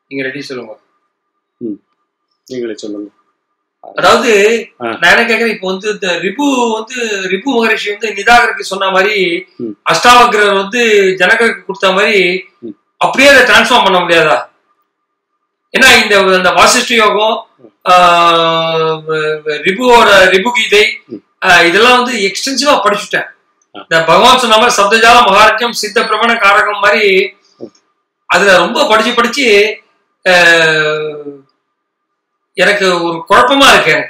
நீங்க ரெடி சொல்லுங்க நீங்களே சொல்லுங்க அதாவது ஆ. நான் என்ன கேக்குறேன் இப்போ வந்து இந்த ரிபு வந்து ரிபு மகரிஷி வந்து நிதாகருக்கு சொன்ன மாதிரி ம். அஷ்டாவக்ரர் வந்து ஜனகருக்கு கொடுத்த மாதிரி ம். அப்படியே அதை டிரான்ஸ்ஃபார்ம் பண்ண முடியாதா ஏன்னா இந்த இந்த வாசிஷ்ட யோகம் ஆஹ், ரிபுவோட ரிபு கீதை ம். ஆஹ், இதெல்லாம் வந்து எக்ஸ்டென்சிவா படிச்சுட்டேன் ஆ. இந்த பகவான் சொன்ன மாதிரி சப்தஜால மகாராஜ்யம் சித்த பிரமண காரகம் மாதிரி ம். அதுல ரொம்ப படிச்சு படிச்சு ஆஹ், எனக்கு ஒரு குழப்பமா இருக்கு எனக்கு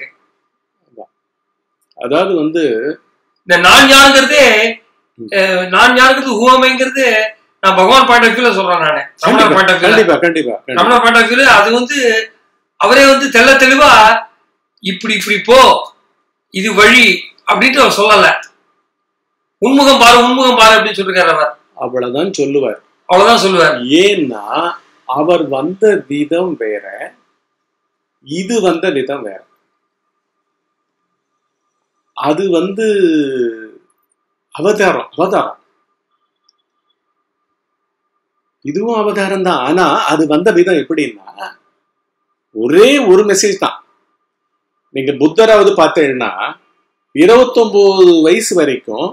அதாவது வந்து இந்த நான் யாருங்கிறதே ம். அஹ், நான் யாருங்கிறது ஹூமைங்கிறது நான் பகவான் பாயிண்ட் ஆஃப் வியூல சொல்றேன் நானு ரமணர் பாயிண்ட் ஆஃப் வியூல கண்டிப்பா கண்டிப்பா கண்டிப்பா ரமணர் பாயிண்ட் ஆஃப் வியூல அது வந்து அவரே வந்து தெள்ள தெளிவா இப்படி இப்படி போ இது வழி அப்படின்ட்டு அவர் சொல்லல உண்முகம் பாரு உண்முகம் பாரு அப்படின்னு சொல்லிருக்காரு அவர் அவ்வளவுதான் சொல்லுவார் அவ்வளவுதான் சொல்லுவார் ஏன்னா அவர் வந்த விதம் வேற இது வந்த விதம் வேற அது வந்து அவதாரம் அவதாரம் இதுவும் அவதாரம் தான் ஆனா அது வந்த விதம் எப்படின்னா ஒரே ஒரு மெசேஜ் தான் நீங்க புத்தராவது பார்த்தீங்கன்னா இருபத்தொன்பது வயசு வரைக்கும்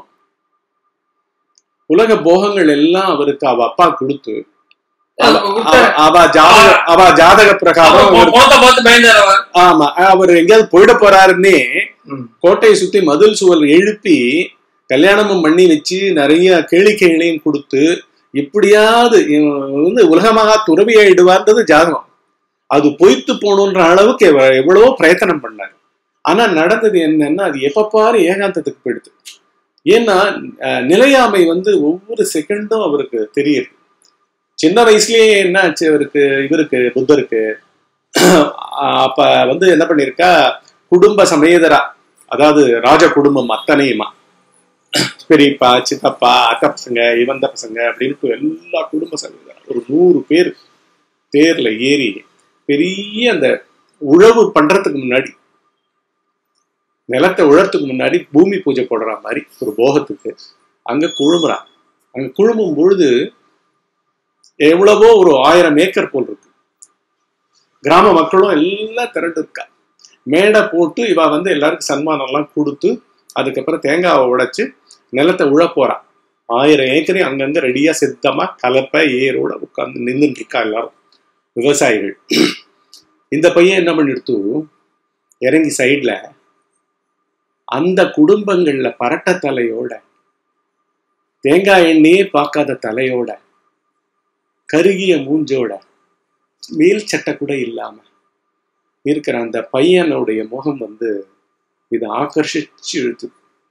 உலக போகங்கள் எல்லாம் அவருக்கு அவ அப்பா கொடுத்து அவ- அவ- அவ ஜாதக அவ ஜாதக பிரகாரம் அவர்- பணத்தை பார்த்து பயந்தார் அவர் ஆமா அவர் எங்கேயாவது போயிட போறாருன்னே ம். கோட்டையை சுத்தி மதில் சுவர் எழுப்பி கல்யாணமும் பண்ணி வச்சு நிறைய கேளிக்கைகளையும் கொடுத்து இப்படியாவது இவன் வந்து உலகமாக துறவி ஆயிடுவார்ன்றது ஜாதகம் அது பொய்த்து போகணுன்ற அளவுக்கு இவர் எவ்வளவோ பிரயத்தனம் பண்ணார் ஆனா நடந்தது என்னன்னா அது எப்ப பாரு ஏகாந்தத்துக்கு போயிடுது ஏன்னா அஹ், நிலையாமை வந்து ஒவ்வொரு செகண்டும் அவருக்கு தெரியுது சின்ன வயசுலயே என்ன ஆச்சு அவருக்கு இவருக்கு புத்தருக்கு அஹ், அப்ப வந்து என்ன பண்ணிருக்கா குடும்ப சமேதரா அதாவது ராஜ குடும்பம் அத்தனையுமா பெரியப்பா சித்தப்பா அத்தை பசங்க இவந்த பசங்க அப்படின்ட்டு எல்லா குடும்ப சமேதரா ஒரு நூறு பேர் தேர்ல ஏறி பெரிய அந்த உழவு பண்றதுக்கு முன்னாடி நிலத்தை உழறதுக்கு முன்னாடி பூமி பூஜை போடுற மாதிரி ஒரு போகத்துக்கு அங்க குழுமுறான் அங்க குழுமும் பொழுது எவ்வளவோ ஒரு ஆயிரம் ஏக்கர் போல் இருக்கு கிராம மக்களும் எல்லாம் திரண்டு இருக்கா மேடை போட்டு இவ வந்து எல்லாருக்கும் சன்மானம் எல்லாம் கொடுத்து அதுக்கப்புறம் தேங்காவை உடைச்சு நிலத்தை உழ போறா ஆயிரம் ஏக்கரையும் அங்கங்க ரெடியா சித்தமா கலப்பை ஏரோட உட்கார்ந்து நின்றுட்டு இருக்கா எல்லாரும் விவசாயிகள் இந்த பையன் என்ன பண்ணிடுத்து இறங்கி சைட்ல அந்த குடும்பங்கள்ல பரட்ட தலையோட தேங்காய் எண்ணெயே பார்க்காத தலையோட கருகிய மூஞ்சோட மேல் சட்டை கூட இல்லாம இருக்கிற அந்த பையனுடைய முகம் வந்து இதை ஆக்கர்ஷிச்சு இழுத்து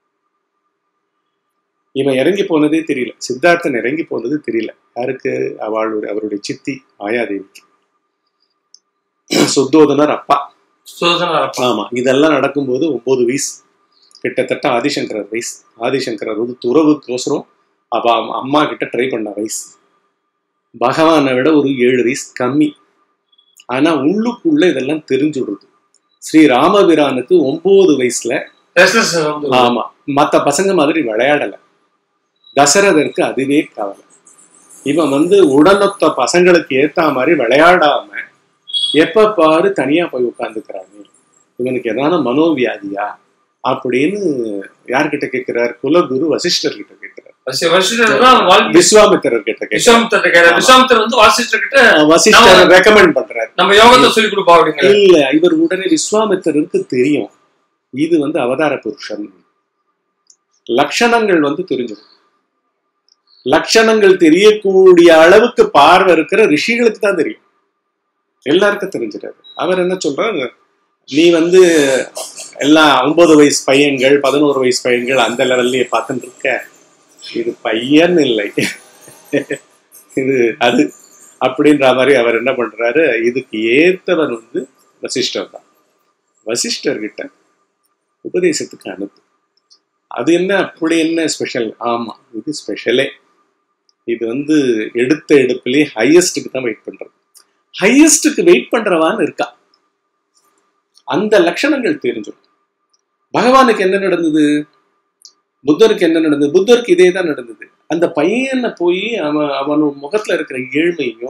இவன் இறங்கி போனதே தெரியல சித்தார்த்தன் இறங்கி போனது தெரியல யாருக்கு அவளுடைய அவருடைய சித்தி மாயாதேவிக்கு சுத்தோதனர் அப்பா சுதந்திரம் அப்பா. ஆமா இதெல்லாம் நடக்கும்போது ஒன்பது வயசு கிட்டத்தட்ட ஆதிசங்கரர் வயசு ஆதிசங்கரர் வந்து துறவுக்கோசரம் அவ அம்- அம்மா கிட்ட ட்ரை பண்ண வயசு பகவானை விட ஒரு ஏழு வயசு கம்மி ஆனா உள்ளுக்குள்ள இதெல்லாம் தெரிஞ்சுடுது ஸ்ரீ ராமபிரானுக்கு ஒன்பது வயசுல Restless வந்து ஆமா மத்த பசங்க மாதிரி விளையாடல தசரதற்கு அதுவே கவலை இவன் வந்து உடனொத்த பசங்களுக்கு ஏத்த மாதிரி விளையாடாம எப்ப பாரு தனியா போய் உட்கார்ந்துக்கிறானே இவனுக்கு எதான மனோவியாதியா அப்படின்னு யார்கிட்ட கேட்கிறார் குலகுரு வசிஷ்டர் கிட்ட கேட்கிறார் வசி- வசிஷ்டர் தான் வால்மீகி விஸ்வாமித்திரர் கிட்ட கேட்கிறார் விஸ்வாமித்திரர் கேக்குறாரு. விஸ்வாமித்திரர் வந்து வாசிஷ்டர் கிட்ட வசிஷ்டர் நம்ம- ரெக்கமெண்ட் பண்றாரு நம்ம யோகத்தை சொல்லி கொடுப்பா அப்படிங்கிற இல்ல இவர் உடனே விஸ்வாமித்திரருக்கு தெரியும் இது வந்து அவதார புருஷன் லட்சணங்கள் வந்து தெரிஞ்சிடும் லட்சணங்கள் தெரியக்கூடிய அளவுக்கு பார்வை இருக்கிற ரிஷிகளுக்கு தான் தெரியும் எல்லாருக்கும் தெரிஞ்சிடாது அவர் என்ன சொல்றாரு நீ வந்து எல்லாம் ஒன்பது வயசு பையன்கள் பதினோரு வயசு பையன்கள் அந்த லெவல்லயே பார்த்துட்டு இருக்க இது பையன் இல்லை இது அது அப்படின்ற மாதிரி அவர் என்ன பண்றாரு இதுக்கு ஏத்தவர் வந்து வசிஷ்டர் தான் வசிஷ்டர் கிட்ட உபதேசத்துக்கு அனுப்பு அது என்ன அப்படி என்ன ஸ்பெஷல் ஆமா இது ஸ்பெஷலே இது வந்து எடுத்த எடுப்பிலே ஹையஸ்டுக்கு தான் வெயிட் பண்றது ஹையஸ்டுக்கு வெயிட் பண்றவான்னு இருக்கா அந்த லட்சணங்கள் தெரிஞ்சிடும் பகவானுக்கு என்ன நடந்தது புத்தருக்கு என்ன நடந்தது புத்தருக்கு இதே தான் நடந்தது அந்த பையனை போய் அவன் அவன் முகத்துல இருக்கிற ஏழ்மையும்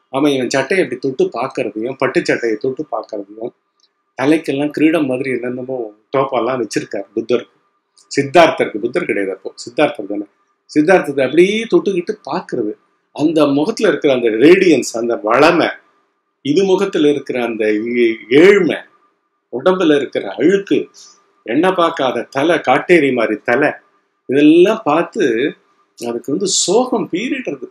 அவன் இவன் சட்டையை அப்படி தொட்டு பார்க்கறதையும் பட்டு சட்டையை தொட்டு பார்க்கறதையும் தலைக்கெல்லாம் கிரீடம் மாதிரி என்னென்னமோ டோப்பாலாம் வச்சிருக்காரு புத்தர் சித்தார்த்தருக்கு புத்தர் கிடையாது அப்போ சித்தார்த்தர் தானே சித்தார்த்தத்தை அப்படியே தொட்டுக்கிட்டு பார்க்கறது அந்த முகத்துல இருக்கிற அந்த ரேடியன்ஸ் அந்த வளமை இது முகத்துல இருக்கிற அந்த ஏ- ஏழ்மை உடம்புல இருக்கிற அழுக்கு எண்ணெய் பார்க்காத தலை காட்டேரி மாதிரி தலை இதெல்லாம் பார்த்து அதுக்கு வந்து சோகம் பீறிடுறது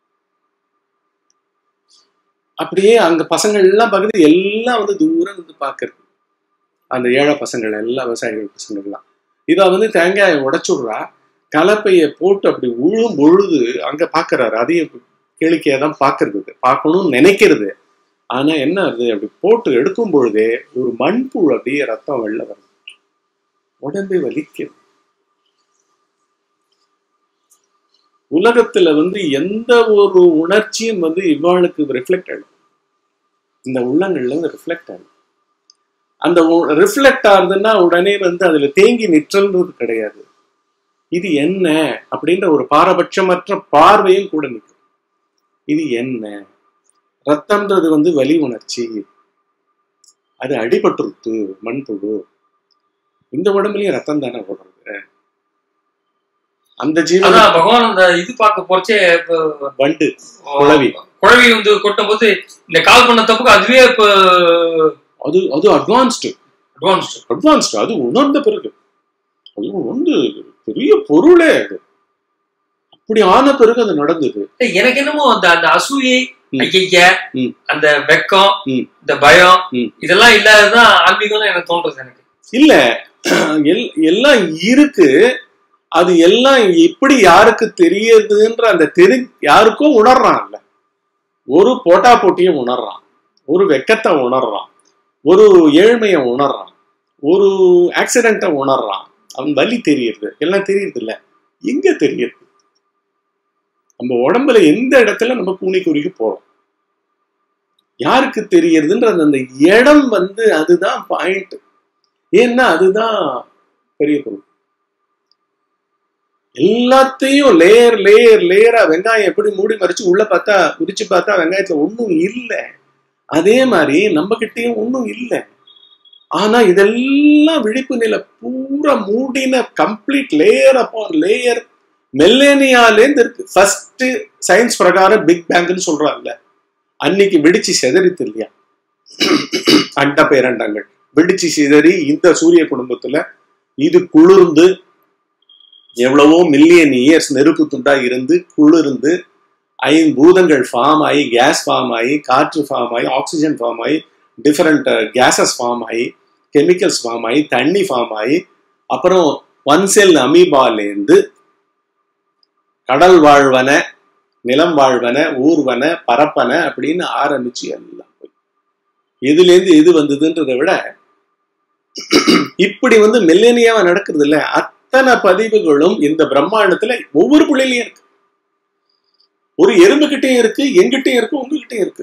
அப்படியே அங்க பசங்கள் எல்லாம் பக்கத்து எல்லாம் வந்து தூரம் வந்து பார்க்கறது அந்த ஏழை பசங்கள் எல்லா விவசாயிகள் பசங்கள்லாம் இதை வந்து தேங்காயை உடைச்சுடுறா கலப்பையை போட்டு அப்படி உழும் பொழுது அங்க பாக்குறாரு அதையும் கேளிக்கையா தான் பாக்குறது பார்க்கணும்னு நினைக்கிறது ஆனா என்ன அது அப்படி போட்டு எடுக்கும் பொழுதே ஒரு மண்புழு அப்படியே ரத்தம் வெளில வருது உடம்பே வலிக்குது உலகத்துல வந்து எந்த ஒரு உணர்ச்சியும் வந்து இவ்வாளுக்கு ரிஃப்ளெக்ட் ஆகும் இந்த உள்ளங்கள்ல வந்து ரிஃப்ளெக்ட் ஆகும் அந்த ரிஃப்ளெக்ட் ஆகுதுன்னா உடனே வந்து அதுல தேங்கி நிற்றல்ன்றது கிடையாது இது என்ன அப்படின்ற ஒரு பாரபட்சமற்ற பார்வையும் கூட நிற்கும் இது என்ன ரத்தம்ன்றது வந்து வலி உணர்ச்சி அது அடிபட்டுருத்து மண்புழு இந்த உடம்புலயும் ரத்தம் தானே ஓடுறது அந்த ஜீவன் அதான் பகவான் அந்த இது பார்க்க போறச்சே இப்ப, வண்டு குளவி. குழவி வந்து கொட்டும் போது இந்த கால் பண்ண தப்புக்கு அதுவே இப்ப அது அது அட்வான்ஸ்டு அட்வான்ஸ்டு அட்வான்ஸ்டு அது உணர்ந்த பிறகு அது வந்து பெரிய பொருளே அது அப்படி ஆன பிறகு அது நடந்தது எனக்கு என்னமோ அந்த அந்த அசூயை ம். ஐய ம். அந்த வெக்கம் ம். இந்த பயம் ம். இதெல்லாம் இல்லாததான் ஆன்மீகம்னு எனக்கு தோன்றது எனக்கு இல்ல எல்- எல்லாம் இருக்கு அது எல்லாம் எப்படி யாருக்கு தெரியுதுன்ற அந்த தெரி யாருக்கும் உணர்றான்ல ஒரு போட்டா போட்டியை உணர்றான் ஒரு வெக்கத்தை உணர்றான் ஒரு ஏழ்மையை உணர்றான் ஒரு ஆக்சிடென்ட்டை உணர்றான் அவன் வலி தெரியுது எல்லாம் தெரியுது இல்ல எங்க தெரியுது நம்ம உடம்புல எந்த இடத்துல நம்ம கூனி குறுகி போறோம் யாருக்கு தெரியறதுன்ற அந்த- அந்த இடம் வந்து அதுதான் பாயிண்ட் ஏன்னா அதுதான் பெரிய பொருள் எல்லாத்தையும் லேயர் லேயர் லேயரா வெங்காயம் எப்படி மூடி மறைச்சு உள்ள பார்த்தா உரிச்சு பார்த்தா வெங்காயத்துல ஒண்ணும் இல்லை அதே மாதிரி நம்ம கிட்டயும் ஒண்ணும் இல்லை ஆனா இதெல்லாம் விழிப்பு நிலை பூரா மூடின கம்ப்ளீட் லேயர் அப்போ லேயர் மெல்லேனியாலேருந்து இருக்கு ஃபர்ஸ்ட் சயின்ஸ் பிரகாரம் பிக் பேங்க்னு சொல்றாங்கல்ல அன்னைக்கு வெடிச்சு செதறித்து இல்லையா அண்ட பேரண்டங்கள் வெடிச்சு சிதறி இந்த சூரிய குடும்பத்துல இது குளிர்ந்து எவ்வளவோ மில்லியன் இயர்ஸ் நெருப்பு துண்டா இருந்து குளிர்ந்து ஐம்பூதங்கள் ஃபார்ம் ஆகி கேஸ் ஃபார்ம் ஆகி காற்று ஃபார்ம் ஆகி ஆக்சிஜன் ஃபார்ம் ஆகி டிஃபரெண்ட் கேசஸ் ஃபார்ம் ஆகி கெமிக்கல்ஸ் ஃபார்ம் ஆகி தண்ணி ஃபார்ம் ஆகி அப்புறம் ஒன் செல் அமீபாலேருந்து கடல் வாழ்வன நிலம் வாழ்வன ஊர்வன பரப்பன அப்படின்னு ஆரம்பிச்சு எல்லாம் போய் எதுலேருந்து எது வந்ததுன்றதை விட இப்படி வந்து மில்லேனியாவா நடக்கிறது இல்ல அத்தனை பதிவுகளும் இந்த பிரம்மாண்டத்துல ஒவ்வொரு புள்ளிலையும் இருக்கு ஒரு எறும்பு கிட்டயும் இருக்கு எங்கிட்டயும் இருக்கு உங்ககிட்டயும் இருக்கு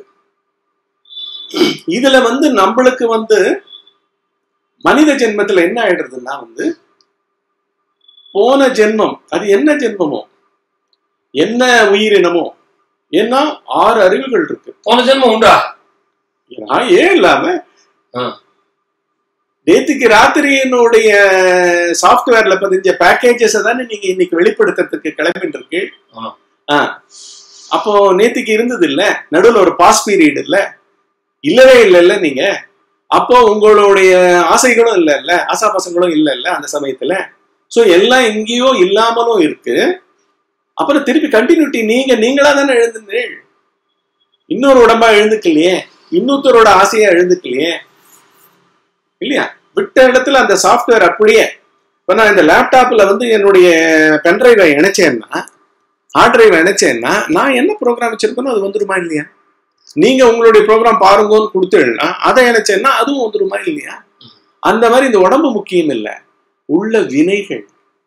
இதுல வந்து நம்மளுக்கு வந்து மனித ஜென்மத்துல என்ன ஆயிடுறதுன்னா வந்து போன ஜென்மம் அது என்ன ஜென்மமோ என்ன உயிரினமோ ஏன்னா ஆறு அறிவுகள் இருக்கு போன ஜென்மம் உண்டா நான் ஏன் இல்லாம ஆ. நேத்துக்கு ராத்திரி என்னுடைய சாஃப்ட்வேர்ல பதிஞ்ச பேக்கேஜஸ் தானே நீங்க இன்னைக்கு வெளிப்படுத்துறதுக்கு கிளம்பிட்டு இருக்கு ஆமா. ஆ. அப்போ நேத்துக்கு இருந்தது இல்ல நடுவுல ஒரு பாஸ் பீரியட் இல்ல இல்லவே இல்லைல்ல நீங்க அப்போ உங்களுடைய ஆசைகளும் இல்ல இல்ல ஆசா பசங்களும் இல்ல இல்ல அந்த சமயத்துல சோ எல்லாம் எங்கேயோ இல்லாமலும் இருக்கு அப்புறம் திருப்பி கண்டினியூட்டி நீங்க நீங்களா தானே எழுந்துனீர்கள் இன்னொரு உடம்பா எழுந்துக்கலையே இன்னொருத்தரோட ஆசையா எழுந்துக்கலையே இல்லையா விட்ட இடத்துல அந்த சாஃப்ட்வேர் அப்படியே இப்ப நான் இந்த லேப்டாப்ல வந்து என்னுடைய பென்ட்ரைவை இணைச்சேன்னா ஹார்ட் டிரைவை இணைச்சேன்னா நான் என்ன ப்ரோக்ராம் வச்சிருக்கேனோ அது வந்துருமா இல்லையா நீங்க உங்களுடைய ப்ரோக்ராம் பாருங்கன்னு கொடுத்துடலாம் அதை இணைச்சேன்னா அதுவும் வந்துருமா இல்லையா அந்த மாதிரி இந்த உடம்பு முக்கியம் இல்லை உள்ள வினைகள்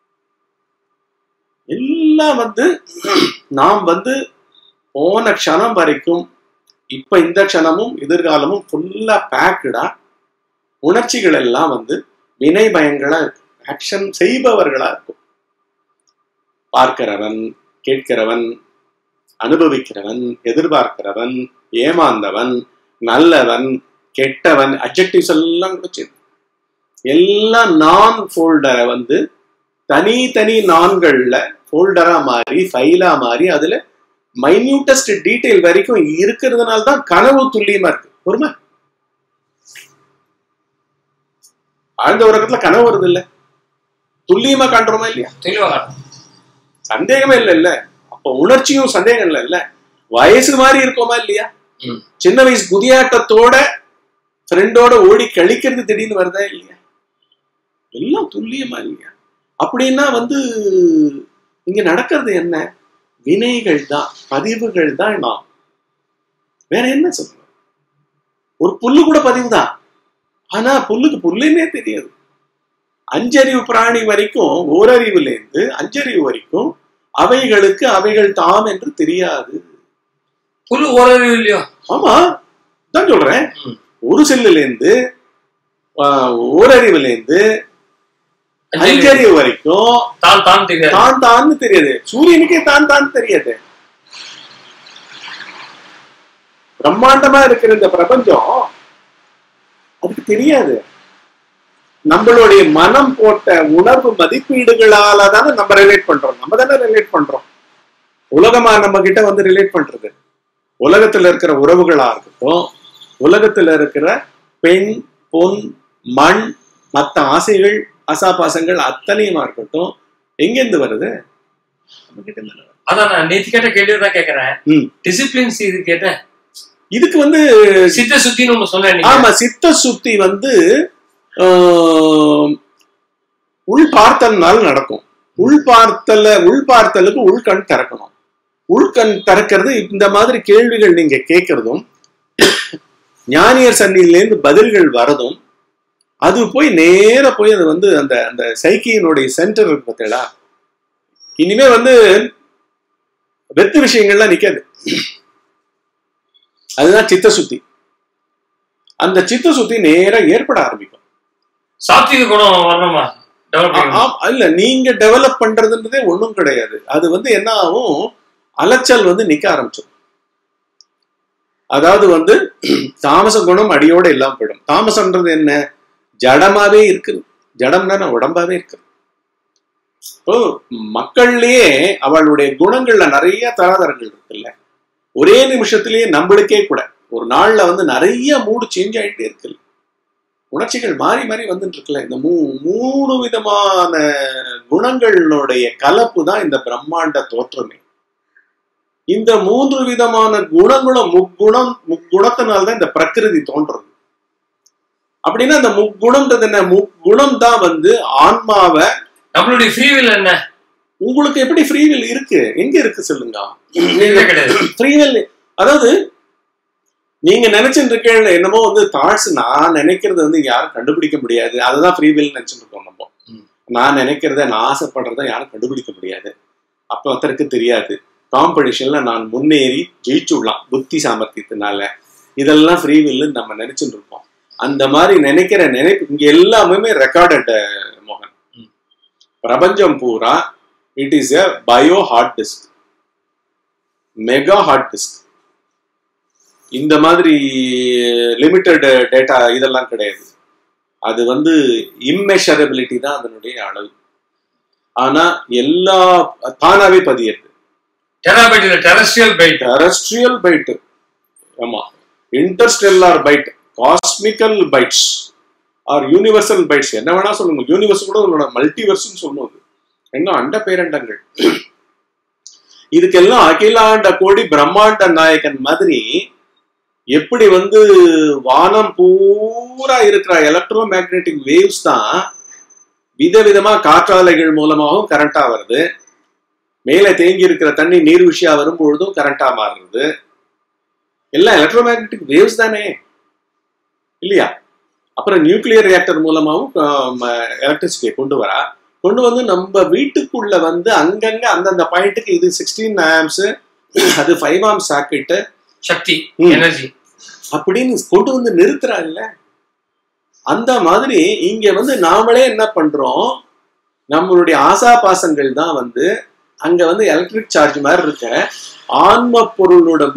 எல்லாம் வந்து நாம் வந்து போன க்ஷணம் வரைக்கும் இப்ப இந்த க்ஷணமும் எதிர்காலமும் ஃபுல்லா பேக்குடா உணர்ச்சிகள் எல்லாம் வந்து வினை பயங்களா இருக்கும் ஆக்ஷன் செய்பவர்களா இருக்கும் பார்க்கிறவன் கேட்கிறவன் அனுபவிக்கிறவன் எதிர்பார்க்கிறவன் ஏமாந்தவன் நல்லவன் கெட்டவன் அப்ஜெக்டிவ்ஸ் எல்லாம் கூட சேர்த்து எல்லாம் நான் ஃபோல்டரை வந்து தனித்தனி நான்கள்ல ஃபோல்டரா மாறி ஃபைலா மாறி அதுல மைன்யூட்டஸ்ட் டீடைல் வரைக்கும் இருக்கிறதுனால தான் கனவு துல்லியமா இருக்கு பொறுமை ஆழ்ந்த உறக்கத்துல கனவு வருது இல்ல துல்லியமா காண்றோமா இல்லையா தெளிவாக சந்தேகமே இல்ல இல்ல அப்ப உணர்ச்சியும் சந்தேகம் இல்ல இல்ல வயசு மாதிரி இருக்கோமா இல்லையா ம். சின்ன வயசு குதியாட்டத்தோட ஃப்ரெண்டோட ஓடி கழிக்கிறது திடீர்னு வருதா இல்லையா எல்லாம் துல்லியமா இல்லையா அப்படின்னா வந்து இங்க நடக்கிறது என்ன வினைகள் தான் பதிவுகள் தான் நாம் வேற என்ன சொல்ற ஒரு புல்லு கூட பதிவு தான் ஆனா புல்லுக்கு புல்லுன்னே தெரியாது அஞ்சறிவு பிராணி வரைக்கும் ஓரறிவுல இருந்து அஞ்சறிவு வரைக்கும் அவைகளுக்கு அவைகள் தாம் என்று தெரியாது புல்லு ஓரறிவு இல்லையோ ஆமா தான் சொல்றேன் ம். ஒரு செல்லுல இருந்து ஆஹ், ஓரறிவுல இருந்து அஞ்சறிவு. அஞ்சறிவு வரைக்கும் தான் தான் தெரியாது தான் தான்னு தெரியாது சூரியனுக்கே தான் தான் தெரியாது பிரம்மாண்டமா இருக்கிற இந்த பிரபஞ்சம் அதுக்கு தெரியாது நம்மளுடைய மனம் போட்ட உணர்வு மதிப்பீடுகளால தானே நம்ம ரிலேட் பண்றோம் நம்ம தானே ரிலேட் பண்றோம் உலகமா நம்ம கிட்ட வந்து ரிலேட் பண்றது உலகத்துல இருக்கிற உறவுகளா இருக்கட்டும் உலகத்துல இருக்கிற பெண் பொன் மண் மத்த ஆசைகள் ஆசாபாசங்கள் அத்தனையுமா இருக்கட்டும் எங்கேருந்து வருது நம்ம கிட்ட இருந்து வருது. அதான் நான் நேத்து கேட்ட கேள்வி தான் கேட்கறேன் ம். டிசிப்ளின்ஸ் இது கேட்டேன் இதுக்கு வந்து சித்த சுத்தின்னு ஒண்ணு சொன்னேன் நீங்க. ஆமா சித்த சுத்தி வந்து ஆஹ், உள் பார்த்தல்னால நடக்கும் உள் பார்த்தல உள் பார்த்தலுக்கு உள்கண் திறக்கணும் உள்கண் திறக்கிறது இந்த மாதிரி கேள்விகள் நீங்க கேட்கறதும் ஞானியர் சன்னியிலேருந்து பதில்கள் வரதும் அது போய் நேர போய் அது வந்து அந்த அந்த சைக்கியினுடைய சென்டர் இருக்கு பார்த்தீங்களா இனிமே வந்து வெத்து விஷயங்கள்லாம் நிக்காது அதுதான் சித்த சுத்தி அந்த சித்த சுத்தி நேரா ஏற்பட ஆரம்பிக்கும் சாத்விக குணம் வரணுமா டெவலப் ஆ- ஆம், இல்ல நீங்க டெவலப் பண்றதுன்றதே ஒண்ணும் கிடையாது அது வந்து என்ன ஆகும் அலைச்சல் வந்து நிக்க ஆரம்பிச்சிடும் அதாவது வந்து தாமச குணம் அடியோட இல்லாம போயிடும் தாமசம்ன்றது என்ன ஜடமாவே இருக்குது ஜடம்னா உடம்பாவே இருக்கு இப்போ மக்கள்லயே அவளுடைய குணங்கள்ல நிறைய தராதரங்கள் இருக்குல்ல ஒரே நிமிஷத்திலேயே நம்மளுக்கே கூட ஒரு நாள்ல வந்து நிறைய மூடு சேஞ்ச் ஆயிட்டே இருக்குல்ல உணர்ச்சிகள் மாறி மாறி வந்துட்டு இருக்குல்ல இந்த மூ மூணு விதமான குணங்களுடைய கலப்பு தான் இந்த பிரம்மாண்ட தோற்றமே இந்த மூன்று விதமான குணங்களும் முக்குணம் முக்குணத்தினால்தான் இந்த பிரகிருதி தோன்றது அப்படின்னா இந்த முக்குணம்ன்றது என்ன முக்குணம் தான் வந்து ஆன்மாவை நம்மளுடைய ஃப்ரீவில் என்ன உங்களுக்கு எப்படி ஃப்ரீவில் இருக்கு எங்க இருக்கு சொல்லுங்க இதுவே கிடையாது ஃப்ரீவில் அதாவது நீங்க நினைச்சிட்டு இருக்கீங்க என்னமோ வந்து தாட்ஸ் நான் நினைக்கிறது வந்து யாரும் கண்டுபிடிக்க முடியாது அதுதான் ஃப்ரீவில் நினைச்சிட்டு இருக்கோம் நம்ம ம். நான் நினைக்கிறத நான் ஆசைப்படுறத யாரும் கண்டுபிடிக்க முடியாது அப்ப ஒருத்தருக்கு தெரியாது காம்படிஷன்ல நான் முன்னேறி ஜெயிச்சுடலாம் புத்தி சாமர்த்தியத்தினால இதெல்லாம் ஃப்ரீவில் நம்ம நினைச்சிட்டு இருப்போம் அந்த மாதிரி நினைக்கிற நினைப்பு இங்க எல்லாமே ரெக்கார்டட் மோகன் ம். பிரபஞ்சம் பூரா it is a bio hard disk mega hard disk இந்த மாதிரி லிமிட்டட் டேட்டா இதெல்லாம் கிடையாது அது வந்து இம்மெஷரபிலிட்டி தான் அதனுடைய அளவு ஆனா எல்லா தானாவே பதியறது டெராபைட் இல்ல டெரஸ்ட்ரியல் பைட் டெரஸ்ட்ரியல் பைட் ஆமா interstellar byte cosmical bytes or universal bytes என்ன வேணா சொல்லுங்க யூனிவர்ஸ் கூட உங்களோட மல்டிவர்ஸ்னு சொல்லுவது எங்க அண்ட பேரண்டங்கள் இதுக்கெல்லாம் அகிலாண்ட கோடி பிரம்மாண்ட நாயகன் மாதிரி எப்படி வந்து வானம் பூரா இருக்கிற எலக்ட்ரோ மேக்னெட்டிக் வேவ்ஸ் தான் விதவிதமா காற்றாலைகள் மூலமாகவும் கரண்டா வருது மேலே தேங்கி இருக்கிற தண்ணி நீர் விஷயா வரும்பொழுதும் கரண்டா மாறுறது எல்லாம் எலக்ட்ரோ மேக்னெட்டிக் வேவ்ஸ் தானே இல்லையா அப்புறம் நியூக்ளியர் ரியாக்டர் மூலமாகவும் எலக்ட்ரிசிட்டியை கொண்டு வரா கொண்டு வந்து நம்ம வீட்டுக்குள்ள வந்து அங்கங்க அந்தந்த பாயிண்ட்டுக்கு இது சிக்ஸ்டீன் ஆம்ஸ் அது ஃபைவ் ஆம் சாக்கெட்டு சக்தி ம். எனர்ஜி அப்படின்னு கொண்டு வந்து நிறுத்துறாங்கல்ல அந்த மாதிரி இங்க வந்து நாமளே என்ன பண்றோம் நம்மளுடைய ஆசா பாசங்கள் தான் வந்து அங்க வந்து எலக்ட்ரிக் சார்ஜ் மாதிரி இருக்க ஆன்ம பொருளோட முத்த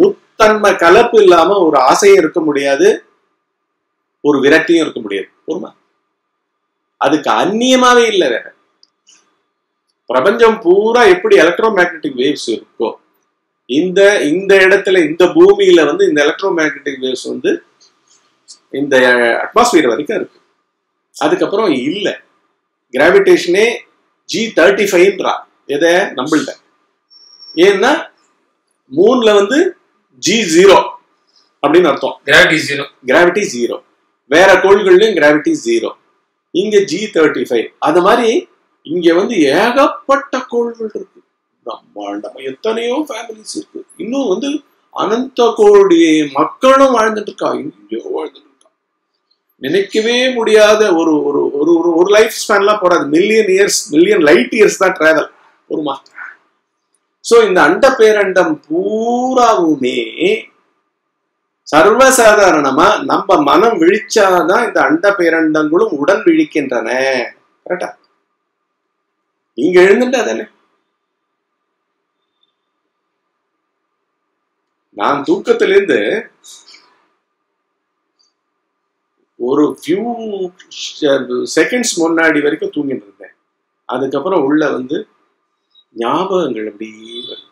தன்மை கலப்பு இல்லாம ஒரு ஆசையும் இருக்க முடியாது ஒரு விரக்தியும் இருக்க முடியாது பொறுமா அதுக்கு அந்நியமாவே இல்லை வேற பிரபஞ்சம் பூரா எப்படி எலக்ட்ரோ மேக்னெட்டிக் வேவ்ஸ் இருக்கோ இந்த இந்த இடத்துல இந்த பூமியில வந்து இந்த எலக்ட்ரோ மேக்னெட்டிக் வேவ்ஸ் வந்து இந்த அட்மாஸ்பியர் வரைக்கும் இருக்கு அதுக்கப்புறம் இல்ல கிராவிடேஷனே ஜி தேர்ட்டி ஃபைவ்ன்றா எதை நம்மள்ட்ட ஏன்னா மூணுல வந்து ஜி ஜீரோ அப்படின்னு அர்த்தம் கிராவிட்டி ஜீரோ கிராவிட்டி ஜீரோ வேற கோள்கள்லயும் கிராவிட்டி ஜீரோ இங்க ஜி தேர்ட்டி ஃபைவ் அது மாதிரி இங்க வந்து ஏகப்பட்ட கோள்கள் இருக்கு பிரம்மாண்டமா எத்தனையோ ஃபேமிலிஸ் இருக்கு இன்னும் வந்து அனந்த கோடி மக்களும் வாழ்ந்துட்டு இருக்கா எங்கேயோ வாழ்ந்துட்டு இருக்கா நினைக்கவே முடியாத ஒரு ஒரு ஒரு ஒரு ஒரு லைஃப் ஸ்பேன்லாம் போறாது million years million light years தான் டிராவல் ஒருமா சோ இந்த அண்ட பேரண்டம் பூராவுமே சர்வசாதாரணமா நம்ம மனம் விழிச்சாதான் இந்த அண்ட பேரண்டங்களும் உடன் விழிக்கின்றன கரெக்டா நீங்க எழுந்துட்டா தானே நான் தூக்கத்திலிருந்து ஒரு ஃபியூ செகண்ட்ஸ் முன்னாடி வரைக்கும் தூங்கிட்டு இருந்தேன் அதுக்கப்புறம் உள்ள வந்து ஞாபகங்கள் அப்படி வருது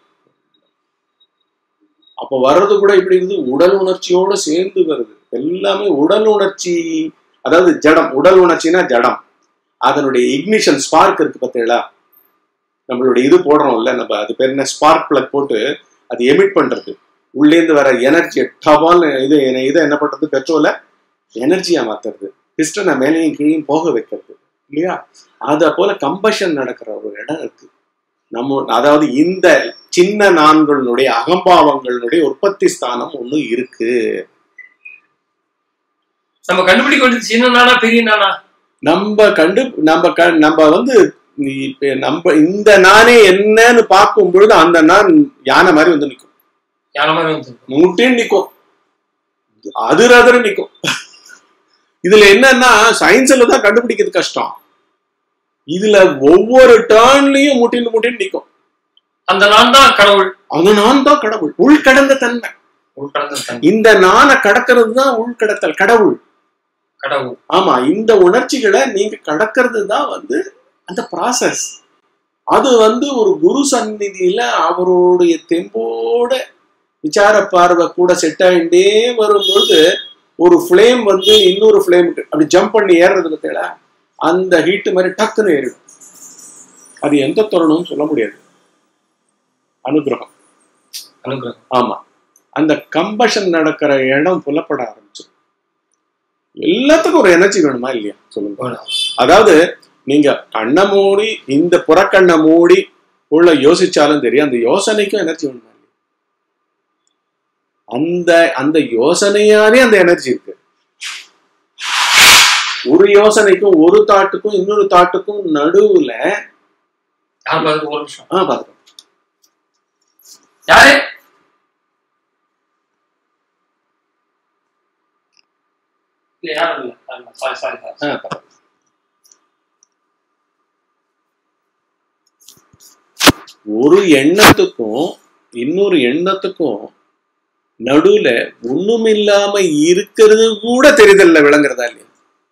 அப்ப வர்றது கூட இப்படி இருந்து உடல் உணர்ச்சியோட சேர்ந்து வருது எல்லாமே உடல் உணர்ச்சி அதாவது ஜடம் உடல் உணர்ச்சினா ஜடம் அதனுடைய இக்னிஷன் ஸ்பார்க் இருக்கு பார்த்தீங்களா நம்மளுடைய இது போடுறோம்ல நம்ம அது பேர் என்ன ஸ்பார்க் பிளக் போட்டு அது எமிட் பண்றது உள்ளேந்து வர எனர்ஜி டபால் இது இதை என்ன பண்றது பெட்ரோலை எனர்ஜியா மாத்துறது பிஸ்டனை மேலேயும் கீழையும் போக வைக்கிறது இல்லையா அத போல கம்பஷன் நடக்கிற ஒரு இடம் இருக்கு நம்ம அதாவது இந்த சின்ன நான்களுடைய அகம்பாவங்களுடைய உற்பத்தி ஸ்தானம் ஒண்ணு இருக்கு நம்ம கண்டுபிடிக்க வேண்டியது சின்ன நானா பெரிய நானா நம்ம கண்டு நம்ம க நம்ம வந்து நீ இப்ப நம்ம இந்த நானே என்னன்னு பார்க்கும் பொழுது அந்த நான் யானை மாதிரி வந்து நிற்கும் யார மாதிரி வந்து முட்டின்னு நிற்கும் அதிர அதிர நிற்கும் இதுல என்னன்னா சயின்ஸ்ல தான் கண்டுபிடிக்கிறது கஷ்டம் இதுல ஒவ்வொரு டேர்ன்லயும் முட்டின்னு முட்டின்னு நிற்கும் அந்த நான் தான் கடவுள் அது நான் தான் கடவுள் உள்கடந்த தன்மை உள்கடந்த தன்மை. இந்த நானை கடக்கிறது தான் உள்கடத்தல் கடவுள் கடவுள் ஆமா இந்த உணர்ச்சிகளை நீங்க கடக்கிறது தான் வந்து அந்த ப்ராசஸ் அது வந்து ஒரு குரு சந்நிதியில அவருடைய தெம்போட விசார பார்வை கூட செட் ஆகிட்டே வரும்பொழுது ஒரு ஃப்ளேம் வந்து இன்னொரு ஃப்ளேமுக்கு அப்படி ஜம்ப் பண்ணி ஏறுறது பார்த்தீங்களா அந்த ஹீட்டு மாதிரி டக்குன்னு ஏறிடும் அது எந்த தருணம்னு சொல்ல முடியாது அனுகிரகம் அனுகிரகம் ஆமா அந்த கம்பஷன் நடக்கிற இடம் புலப்பட ஆரம்பிச்சிடும் எல்லாத்துக்கும் ஒரு எனர்ஜி வேணுமா இல்லையா சொல்லுங்க வேணும். அதாவது நீங்க கண்ணை மூடி இந்த புறக்கண்ணை மூடி உள்ள யோசிச்சாலும் தெரியும் அந்த யோசனைக்கும் எனர்ஜி வேணுமா இல்லையா? அந்த அந்த யோசனையாவே அந்த எனர்ஜி இருக்கு ஒரு யோசனைக்கும் ஒரு தாட்டுக்கும் இன்னொரு தாட்டுக்கும் நடுவுல யார் பாருங்க ஒரு நிமிஷம் ஆ பாத்துக்கோ யாரு இல்ல யாரும் இல்ல சாரி சாரி சாரி ஆ, பரவாயில்ல. ஒரு எண்ணத்துக்கும் இன்னொரு எண்ணத்துக்கும் நடுவுல ஒண்ணுமில்லாம இருக்கிறது கூட தெரிதல்ல விளங்குறதா இல்லையா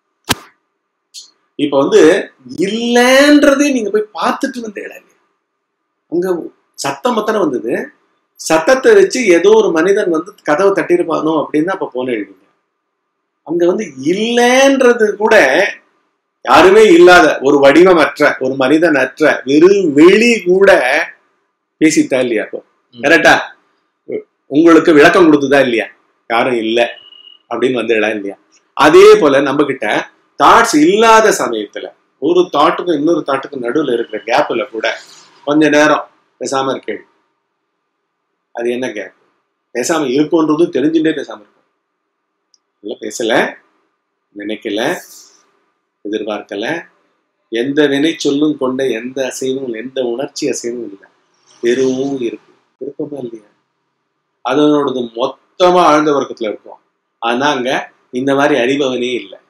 இப்ப வந்து இல்லன்றதே நீங்க போய் பார்த்துட்டு வந்தீங்களா இல்லையா அங்க சத்தம் மத்தன வந்தது சத்தத்தை வச்சு ஏதோ ஒரு மனிதன் வந்து கதவை தட்டியிருப்பானோ அப்படின்னு அப்ப போன எழுதிங்க அங்க வந்து இல்லைன்றது கூட யாருமே இல்லாத ஒரு வடிவமற்ற ஒரு மனிதன் அற்ற வெறும் வெளி கூட பேசித்தா இல்லையா அப்போ ம். கரெக்டா உங்களுக்கு விளக்கம் கொடுத்ததா இல்லையா யாரும் இல்லை அப்படின்னு வந்துடலாம் இல்லையா அதே போல நம்ம கிட்ட தாட்ஸ் இல்லாத சமயத்துல ஒரு தாட்டுக்கும் இன்னொரு தாட்டுக்கும் நடுவுல இருக்கிற கேப்ல கூட கொஞ்ச நேரம் பேசாம இருக்கேன் அது என்ன கேப் பேசாம இருக்கும்ன்றதும் தெரிஞ்சுட்டே பேசாம இருக்கும் இல்ல பேசல நினைக்கல எதிர்பார்க்கல எந்த வினை சொல்லும் கொண்ட எந்த அசைவும் எந்த உணர்ச்சி அசைவும் இல்லை வெறும் இருக்கு இருக்குமா இல்லையா அதனோடது மொத்தமா ஆழ்ந்த வர்க்கத்துல இருக்கும் ஆனா அங்க இந்த மாதிரி அறிபவனே இல்லை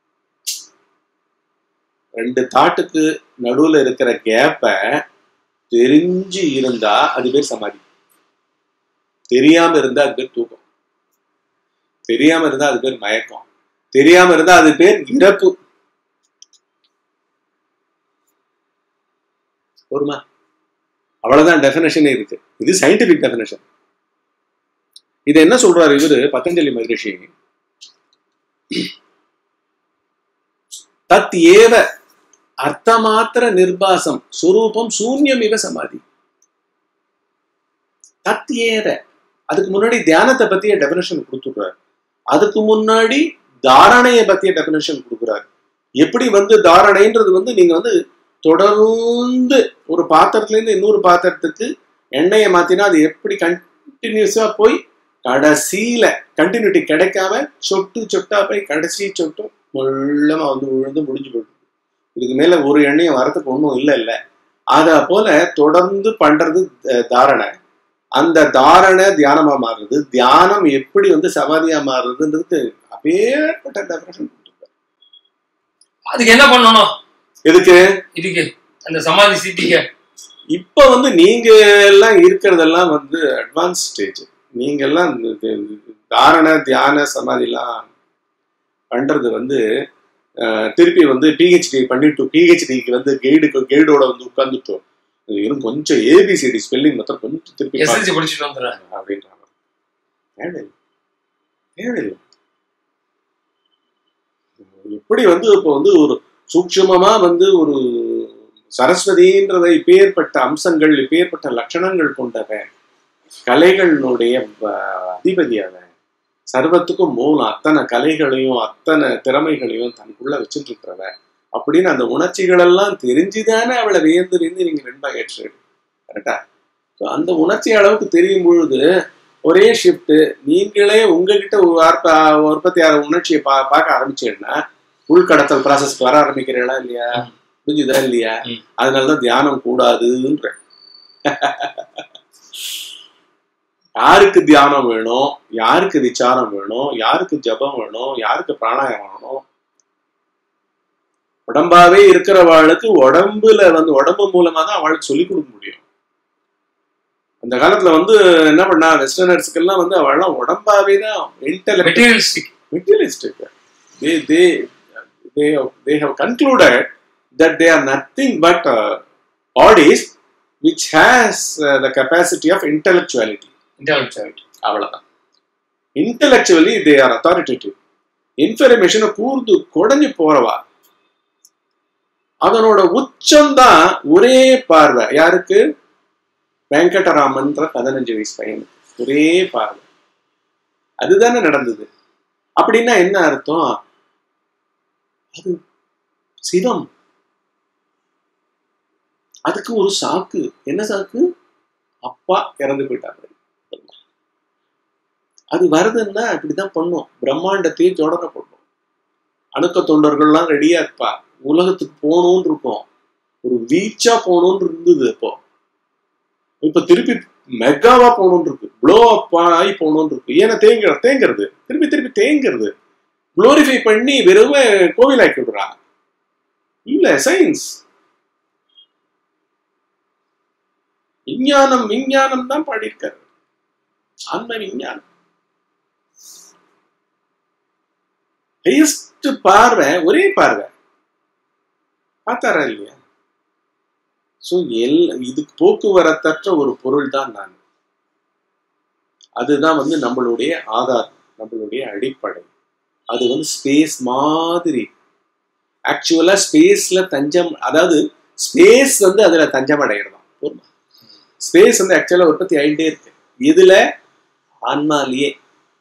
ரெண்டு தாட்டுக்கு நடுவுல இருக்கிற கேப்ப தெரிஞ்சு இருந்தா அது பேர் சமாதி தெரியாம இருந்தா அது பேர் தூக்கம் தெரியாம இருந்தா அது பேர் மயக்கம் தெரியாம இருந்தா அது பேர் இறப்பு ஒருமா அவ்வளவுதான் டெபினேஷனே இருக்கு இது சயின்டிபிக் டெபினேஷன் இது என்ன சொல்றாரு இவரு பதஞ்சலி மகரிஷி தத் ஏவ அர்த்தமாத்திர நிர்பாசம் சுரூபம் சூன்யம் இவ சமாதி தத் ஏவ அதுக்கு முன்னாடி தியானத்தை பத்திய டெபினேஷன் கொடுத்துடுறாரு அதுக்கு முன்னாடி தாரணையை பத்திய டெபினேஷன் கொடுக்குறாரு எப்படி வந்து தாரணைன்றது வந்து நீங்க வந்து தொடர்ந்து ஒரு பாத்திரத்துல இருந்து இன்னொரு பாத்திரத்துக்கு எண்ணெயை மாத்தினா அது எப்படி கண்டினியூஸா போய் கடைசியில கண்டினியூட்டி கிடைக்காம சொட்டு சொட்டா போய் கடைசி சொட்டு முள்ளமா வந்து விழுந்து முடிஞ்சு போயிடும் இதுக்கு மேல ஒரு எண்ணெயும் வரதுக்கு ஒன்றும் இல்லை இல்லை அத போல தொடர்ந்து பண்றது த- தாரணை அந்த தாரணை தியானமா மாறுறது தியானம் எப்படி வந்து சமாதியா மாறுறதுன்றதுக்கு அப்பேற்பட்ட டெஃபினேஷன் கொடுத்துருக்காரு அதுக்கு என்ன பண்ணணும் எதுக்கு இதுக்கு அந்த சமாதி சித்திக்க இப்ப வந்து நீங்க எல்லாம் இருக்கிறதெல்லாம் வந்து அட்வான்ஸ் ஸ்டேஜ் நீங்க எல்லாம் இந்த- இந்த- இந்த தாரண தியான சமாதிலாம் பண்றது வந்து அஹ், திருப்பி வந்து பிஹெச்டி பண்ணிட்டு பிஹெச்டிக்கு வந்து கைடுக்கு கைடோட வந்து உட்கார்ந்துட்டோம் இன்னும் கொஞ்சம் ஏபிசிடி ஸ்பெல்லிங் மாத்திரம் கொஞ்சம் திருப்பி எஸ்எல்சி படிச்சுட்டு வந்துடுறேன் பார்க்கணும் அப்படின்றாங்க தேவையில்லை தேவையில்லை எப்படி வந்து இப்போ வந்து ஒரு சூட்சுமமா வந்து ஒரு சரஸ்வதின்றத இப்பேற்பட்ட அம்சங்கள் இப்பேற்பட்ட லட்சணங்கள் கொண்டவன் கலைகளினுடைய வ- அதிபதியாவன் சர்வத்துக்கும் மூலம் அத்தனை கலைகளையும் அத்தனை திறமைகளையும் தனக்குள்ள வச்சுட்டு இருக்கிறவன் அப்படின்னு அந்த உணர்ச்சிகள் எல்லாம் தெரிஞ்சுதானே அவளை வியந்து வியந்து நீங்க வெண்பா ஏற்று கரெக்டா So, அந்த உணர்ச்சி அளவுக்கு தெரியும் பொழுது ஒரே ஷிஃப்ட் நீங்களே உங்ககிட்ட ஒரு வார்த்தை உற்பத்தி ஆகிற உணர்ச்சியை பா பார்க்க ஆரம்பிச்சீங்கன்னா உள்கடத்தல் ப்ராசஸ்க்கு வர ஆரம்பிக்கிறீங்களா இல்லையா ம். புரிஞ்சுதா இல்லையா ம். அதனாலதான் தியானம் கூடாதுன்ற யாருக்கு தியானம் வேணும் யாருக்கு விசாரம் வேணும் யாருக்கு ஜபம் வேணும் யாருக்கு பிராணாயாமம் வேணும் உடம்பாவே இருக்கிறவாளுக்கு உடம்புல வந்து உடம்பு மூலமா தான் அவளுக்கு சொல்லிக் கொடுக்க முடியும் அந்த காலத்துல வந்து என்ன பண்ணா வெஸ்டர்னர்ஸ்க்கு எல்லாம் வந்து அவள்லாம் உடம்பாவே தான் intellect materialistic materialistic. They they they have, they have concluded that they are nothing but uh, bodies which has uh, the capacity of intellectuality. Intellectuality அவ்வளவுதான் இன்டெலெக்சுவலி தே ஆர் அத்தாரிட்டேட்டிவ் இன்ஃபர்மேஷனை கூர்ந்து குடஞ்சு போறவா அதனோட உச்சம்தான் ஒரே பார்வை யாருக்கு வெங்கடராமன்ற பதினஞ்சு வயசு பையனுக்கு ஒரே பார்வை அதுதானே நடந்தது அப்படின்னா என்ன அர்த்தம் அது சிவம் அதுக்கு ஒரு சாக்கு என்ன சாக்கு அப்பா இறந்து போயிட்டாங்க அது வருதுன்னா இப்படிதான் பண்ணும் பிரம்மாண்டத்தையே ஜோடனை பண்ணும் அணுக்க தொண்டர்கள்லாம் ரெடியா இருப்பா உலகத்துக்கு போகணும்னு இருக்கும் ஒரு வீச்சா போகணும்னு இருந்தது இப்போ இப்ப திருப்பி மெகாவா போகணும்னு இருக்கு ப்ளோ அப் ஆகி போகணும்னு இருக்கு ஏன்னா தேங்க தேங்கிறது திருப்பி திருப்பி தேங்கிறது குளோரிஃபை பண்ணி வெறும் கோவில் ஆக்கி விடுறா இல்ல சயின்ஸ் விஞ்ஞானம் விஞ்ஞானம் தான் பாடியிருக்காரு ஆன்ம விஞ்ஞானம் ஹையஸ்ட் பார்வை ஒரே பார்வை பார்த்தாரா இல்லையா சோ எல் இதுக்கு போக்குவரத்தற்ற ஒரு பொருள் தான் நான் அதுதான் வந்து நம்மளுடைய ஆதாரம் நம்மளுடைய அடிப்படை அது வந்து ஸ்பேஸ் மாதிரி ஆக்சுவலா ஸ்பேஸ்ல தஞ்சம் அதாவது ஸ்பேஸ் வந்து அதுல தஞ்சம் அடைகிறதாம் போதுமா ஸ்பேஸ் வந்து ஆக்சுவலா உற்பத்தி ஆயிட்டே இருக்கு இதுல ஆன்மாலேயே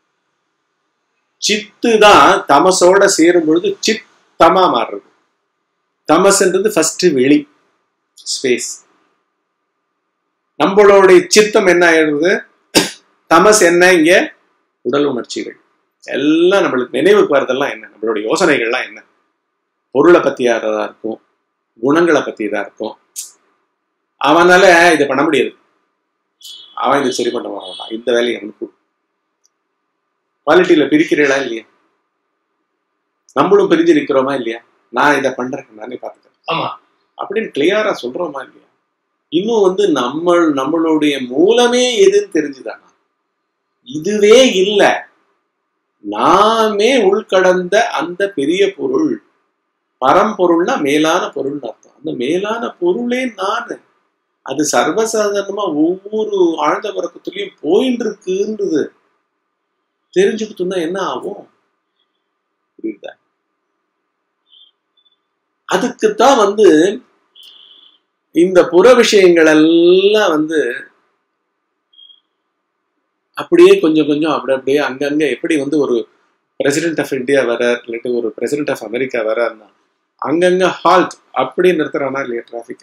சித்து தான் தமசோட சேரும் பொழுது சித் தமா மாறுறது தமஸ்ன்றது ஃபர்ஸ்ட் வெளி ஸ்பேஸ் நம்மளுடைய சித்தம் என்ன ஆயிடுறது தமஸ் என்ன இங்க உடல் உணர்ச்சிகள் எல்லாம் நம்மளுக்கு நினைவுக்கு வரதெல்லாம் என்ன நம்மளுடைய யோசனைகள்லாம் என்ன பொருளை பத்தியாததா இருக்கும் குணங்களை பத்தியதா இருக்கும் அவனால இதை பண்ண முடியாது அவன் இதை சரி பண்ண மாட்டான் இந்த வேலையை அவனுக்கு கொடு. குவாலிட்டியில பிரிக்கிறீங்களா இல்லையா நம்மளும் பிரிஞ்சு நிக்கிறோமா இல்லையா நான் இதை பண்றேன் நானே பார்த்துக்கிறேன் ஆமா அப்படின்னு கிளியரா சொல்றோமா இல்லையா இன்னும் வந்து நம்ம நம்மளுடைய மூலமே எதுன்னு தெரிஞ்சுதானா இதுவே இல்ல நாமே உள்கடந்த அந்த பெரிய பொருள் பரம்பொருள்னா மேலான பொருள்னு அர்த்தம் அந்த மேலான பொருளே நான் அது சர்வசாதாரணமா ஒவ்வொரு ஆழ்ந்த உறக்கத்துலயும் போயின்னு இருக்குன்றது தெரிஞ்சுக்கிட்டோம்னா என்ன ஆகும் புரியுதா அதுக்குத்தான் வந்து இந்த புற விஷயங்கள் எல்லாம் வந்து அப்படியே கொஞ்சம் கொஞ்சம் அப்படி அப்படியே அங்கங்க எப்படி வந்து ஒரு பிரசிடென்ட் ஆஃப் இந்தியா வரார் இல்லாட்டி ஒரு பிரசிடென்ட் ஆஃப் அமெரிக்கா வராருன்னா அங்கங்க ஹால்ட் அப்படி நிறுத்துறானா இல்லையா டிராபிக்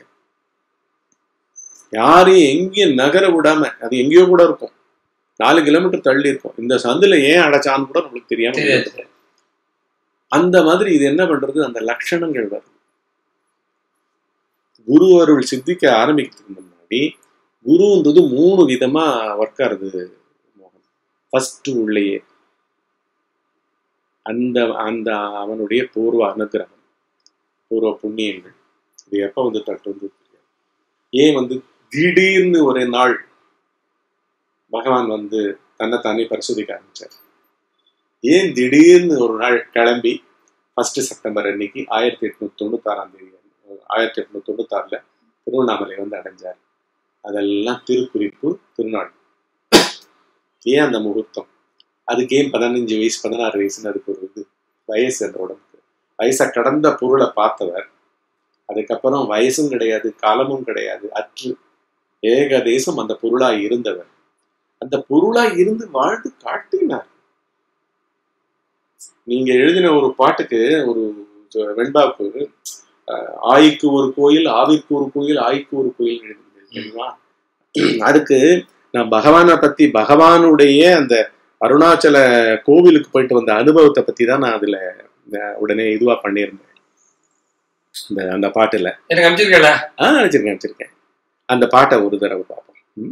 யாரையும் எங்கேயும் நகர விடாம அது எங்கேயோ கூட இருக்கும் நாலு கிலோமீட்டர் தள்ளி இருக்கும் இந்த சந்துல ஏன் அடைச்சான்னு கூட நம்மளுக்கு தெரியாம தெரியாது. இருக்கும். அந்த மாதிரி இது என்ன பண்றது அந்த லட்சணங்கள் வருது குரு அருள் சித்திக்க ஆரம்பிக்கிறதுக்கு முன்னாடி குருன்றது மூணு விதமா ஒர்க் ஆகுது மோகன் ஃபர்ஸ்ட் உள்ளேயே அந்த அந்த அவனுடைய பூர்வ அனுகிரகம் பூர்வ புண்ணியங்கள் இது எப்ப வந்து தட்டு வந்து தெரியாது ஏன் வந்து திடீர்னு ஒரு நாள் பகவான் வந்து தன்னைத்தானே பரிசோதிக்க ஆரம்பிச்சார் ஏன் திடீர்னு ஒரு நாள் கிளம்பி ஃபர்ஸ்ட் செப்டம்பர் அன்னைக்கு ஆயிரத்தி எட்நூத்தி தொண்ணூத்தாறாம் தேதி ஆயிரத்தி எட்நூத்தி தொண்ணூத்தாறுல திருவண்ணாமலை வந்து அடைஞ்சார் அதெல்லாம் திருக்குறிப்பு திருநாள் ஏன் அந்த முகூர்த்தம் அதுக்கு ஏன் பதினஞ்சு வயசு பதினாறு வயசுன்னு அதுக்கு ஒரு இது வயசு அந்த உடம்புக்கு வயசை கடந்த பொருளை பார்த்தவர் அதுக்கப்புறம் வயசும் கிடையாது காலமும் கிடையாது அற்று ஏகதேசம் அந்த பொருளாய் இருந்தவர் அந்த பொருளாய் இருந்து வாழ்ந்து காட்டினார் நீங்க எழுதின ஒரு பாட்டுக்கு ஒரு வெண்பாக்கு அஹ், ஆயிக்கு ஒரு கோயில் ஆவிற்கு ஒரு கோயில் ஆய்க்கு ஒரு கோயில் எழுதினீங்க தெரியுமா அதுக்கு நான் பகவானை பத்தி பகவானுடைய அந்த அருணாச்சல கோவிலுக்கு போயிட்டு வந்த அனுபவத்தை பத்தி தான் நான் அதுல அஹ், உடனே இதுவா பண்ணியிருந்தேன் இந்த அந்த பாட்டுல எனக்கு அமைச்சிருக்கல ஆ நினைச்சிருக்கேன் நினைச்சிருக்கேன் அந்த பாட்டை ஒரு தடவை பார்ப்போம் ம்.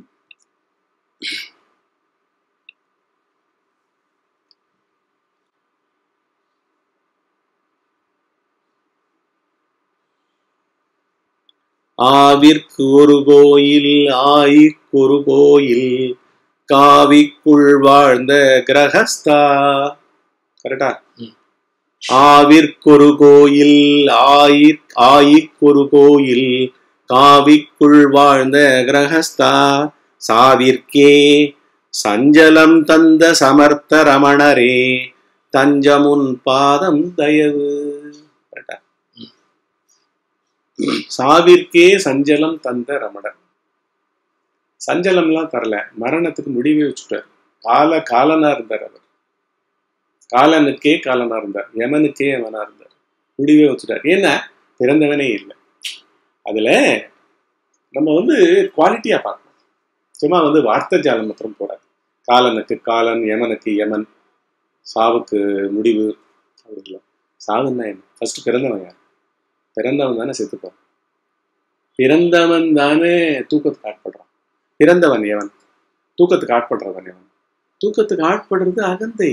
ஆவிற்கு ஒரு கோயில் ஆயிக்கு ஒரு கோயில் காவிக்குள் வாழ்ந்த கிரகஸ்தா கரெக்டா ம். ஆவிற்கொரு கோயில் ஆயிற் ஆயிக்கொரு கோயில் காவிக்குள் வாழ்ந்த கிரகஸ்தா சாவிற்கே சஞ்சலம் தந்த சமர்த்த ரமணரே தஞ்சமுன் பாதம் தயவு கரெக்டா? சாவிற்கே சஞ்சலம் தந்த ரமணர் சஞ்சலம்லாம் தரல மரணத்துக்கு முடிவே வச்சுட்டார் கால காலனா இருந்தார் அவர் காலனுக்கே காலனா இருந்தார் யமனுக்கே யமனா இருந்தார் முடிவே வச்சுட்டார் ஏன்னா பிறந்தவனே இல்லை அதுல நம்ம வந்து குவாலிட்டியா பார்க்கணும் சும்மா வந்து வார்த்தை ஜாலம் மாத்திரம் போடாது காலனுக்கு காலன் யமனுக்கு யமன் சாவுக்கு முடிவு அப்படி இல்லை சாவுன்னா என்ன ஃபர்ஸ்ட் பிறந்தவன் யார் பிறந்தவன் தானே செத்துப்பான் பிறந்தவன் தானே தூக்கத்துக்கு ஆட்படுறான் பிறந்தவன் எவன் தூக்கத்துக்கு ஆட்படுறவன் எவன் தூக்கத்துக்கு ஆட்படுறது அகந்தை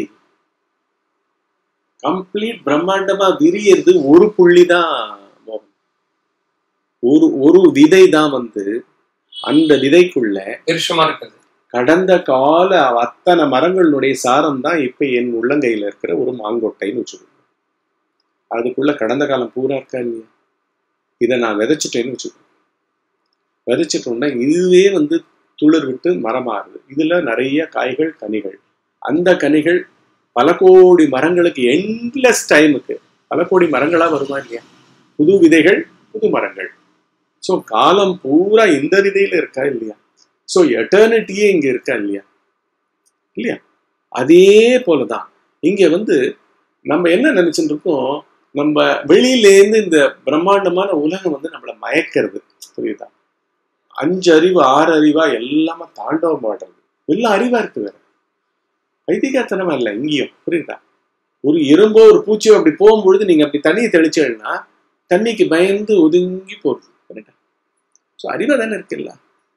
கம்ப்ளீட் பிரம்மாண்டமா விரியறது ஒரு புள்ளி தான் மோகம் ஒரு ஒரு விதை தான் வந்து அந்த விதைக்குள்ள பெருஷமா இருக்குது கடந்த கால அத்தனை மரங்களுடைய சாரம் தான் இப்ப என் உள்ளங்கையில இருக்கிற ஒரு மாங்கொட்டைன்னு வச்சுக்கோங்க அதுக்குள்ள கடந்த காலம் பூரா இருக்கா இல்லையா இதை நான் விதைச்சிட்டேன்னு வச்சுக்கோங்க விதைச்சிட்டோம்னா இதுவே வந்து துளிர் விட்டு மரமாறுது இதுல நிறைய காய்கள் கனிகள் அந்த கனிகள் பல கோடி மரங்களுக்கு எண்ட்லெஸ் டைமுக்கு பல கோடி மரங்களா வருமா இல்லையா புது விதைகள் புது மரங்கள் ஸோ காலம் பூரா இந்த விதையில இருக்கா இல்லையா ஸோ எட்டர்னிட்டியே இங்க இருக்கா இல்லையா இல்லையா அதே போலதான் இங்க வந்து நம்ம என்ன நினைச்சுட்டு இருக்கோம் நம்ம வெளியிலேருந்து இந்த பிரம்மாண்டமான உலகம் வந்து நம்மளை மயக்கிறது புரியுதா அஞ்சு அறிவு ஆறு அறிவா எல்லாமே தாண்டவம் ஆடுறது எல்லாம் அறிவா இருக்கு வேற வைத்தியகாரத்தனமா இல்லை இங்கேயும் புரியுதா ஒரு எறும்போ ஒரு பூச்சியோ அப்படி போகும்பொழுது நீங்க அப்படி தண்ணியை தெளிச்சீங்கன்னா தண்ணிக்கு பயந்து ஒதுங்கி போறது கரெக்டா ஸோ அறிவா தானே இருக்குல்ல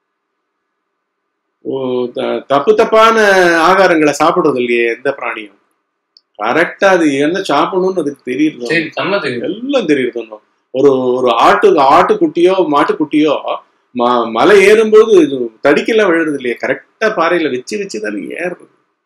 ஓ, த- தப்பு தப்பான ஆகாரங்களை சாப்பிடுறது இல்லையே எந்த பிராணியும் கரெக்டா அது என்ன சாப்பிடணும்னு அதுக்கு தெரியுது சரி நல்லா தெரியும் எல்லாம் தெரியுது ஒரு ஒரு ஆட்டு ஆட்டுக்குட்டியோ மாட்டுக்குட்டியோ ம மலை ஏறும்போது இது தடிக்கெல்லாம் விழுறது இல்லையே கரெக்டா பாறையில வச்சு வச்சு தானே ஏறுறது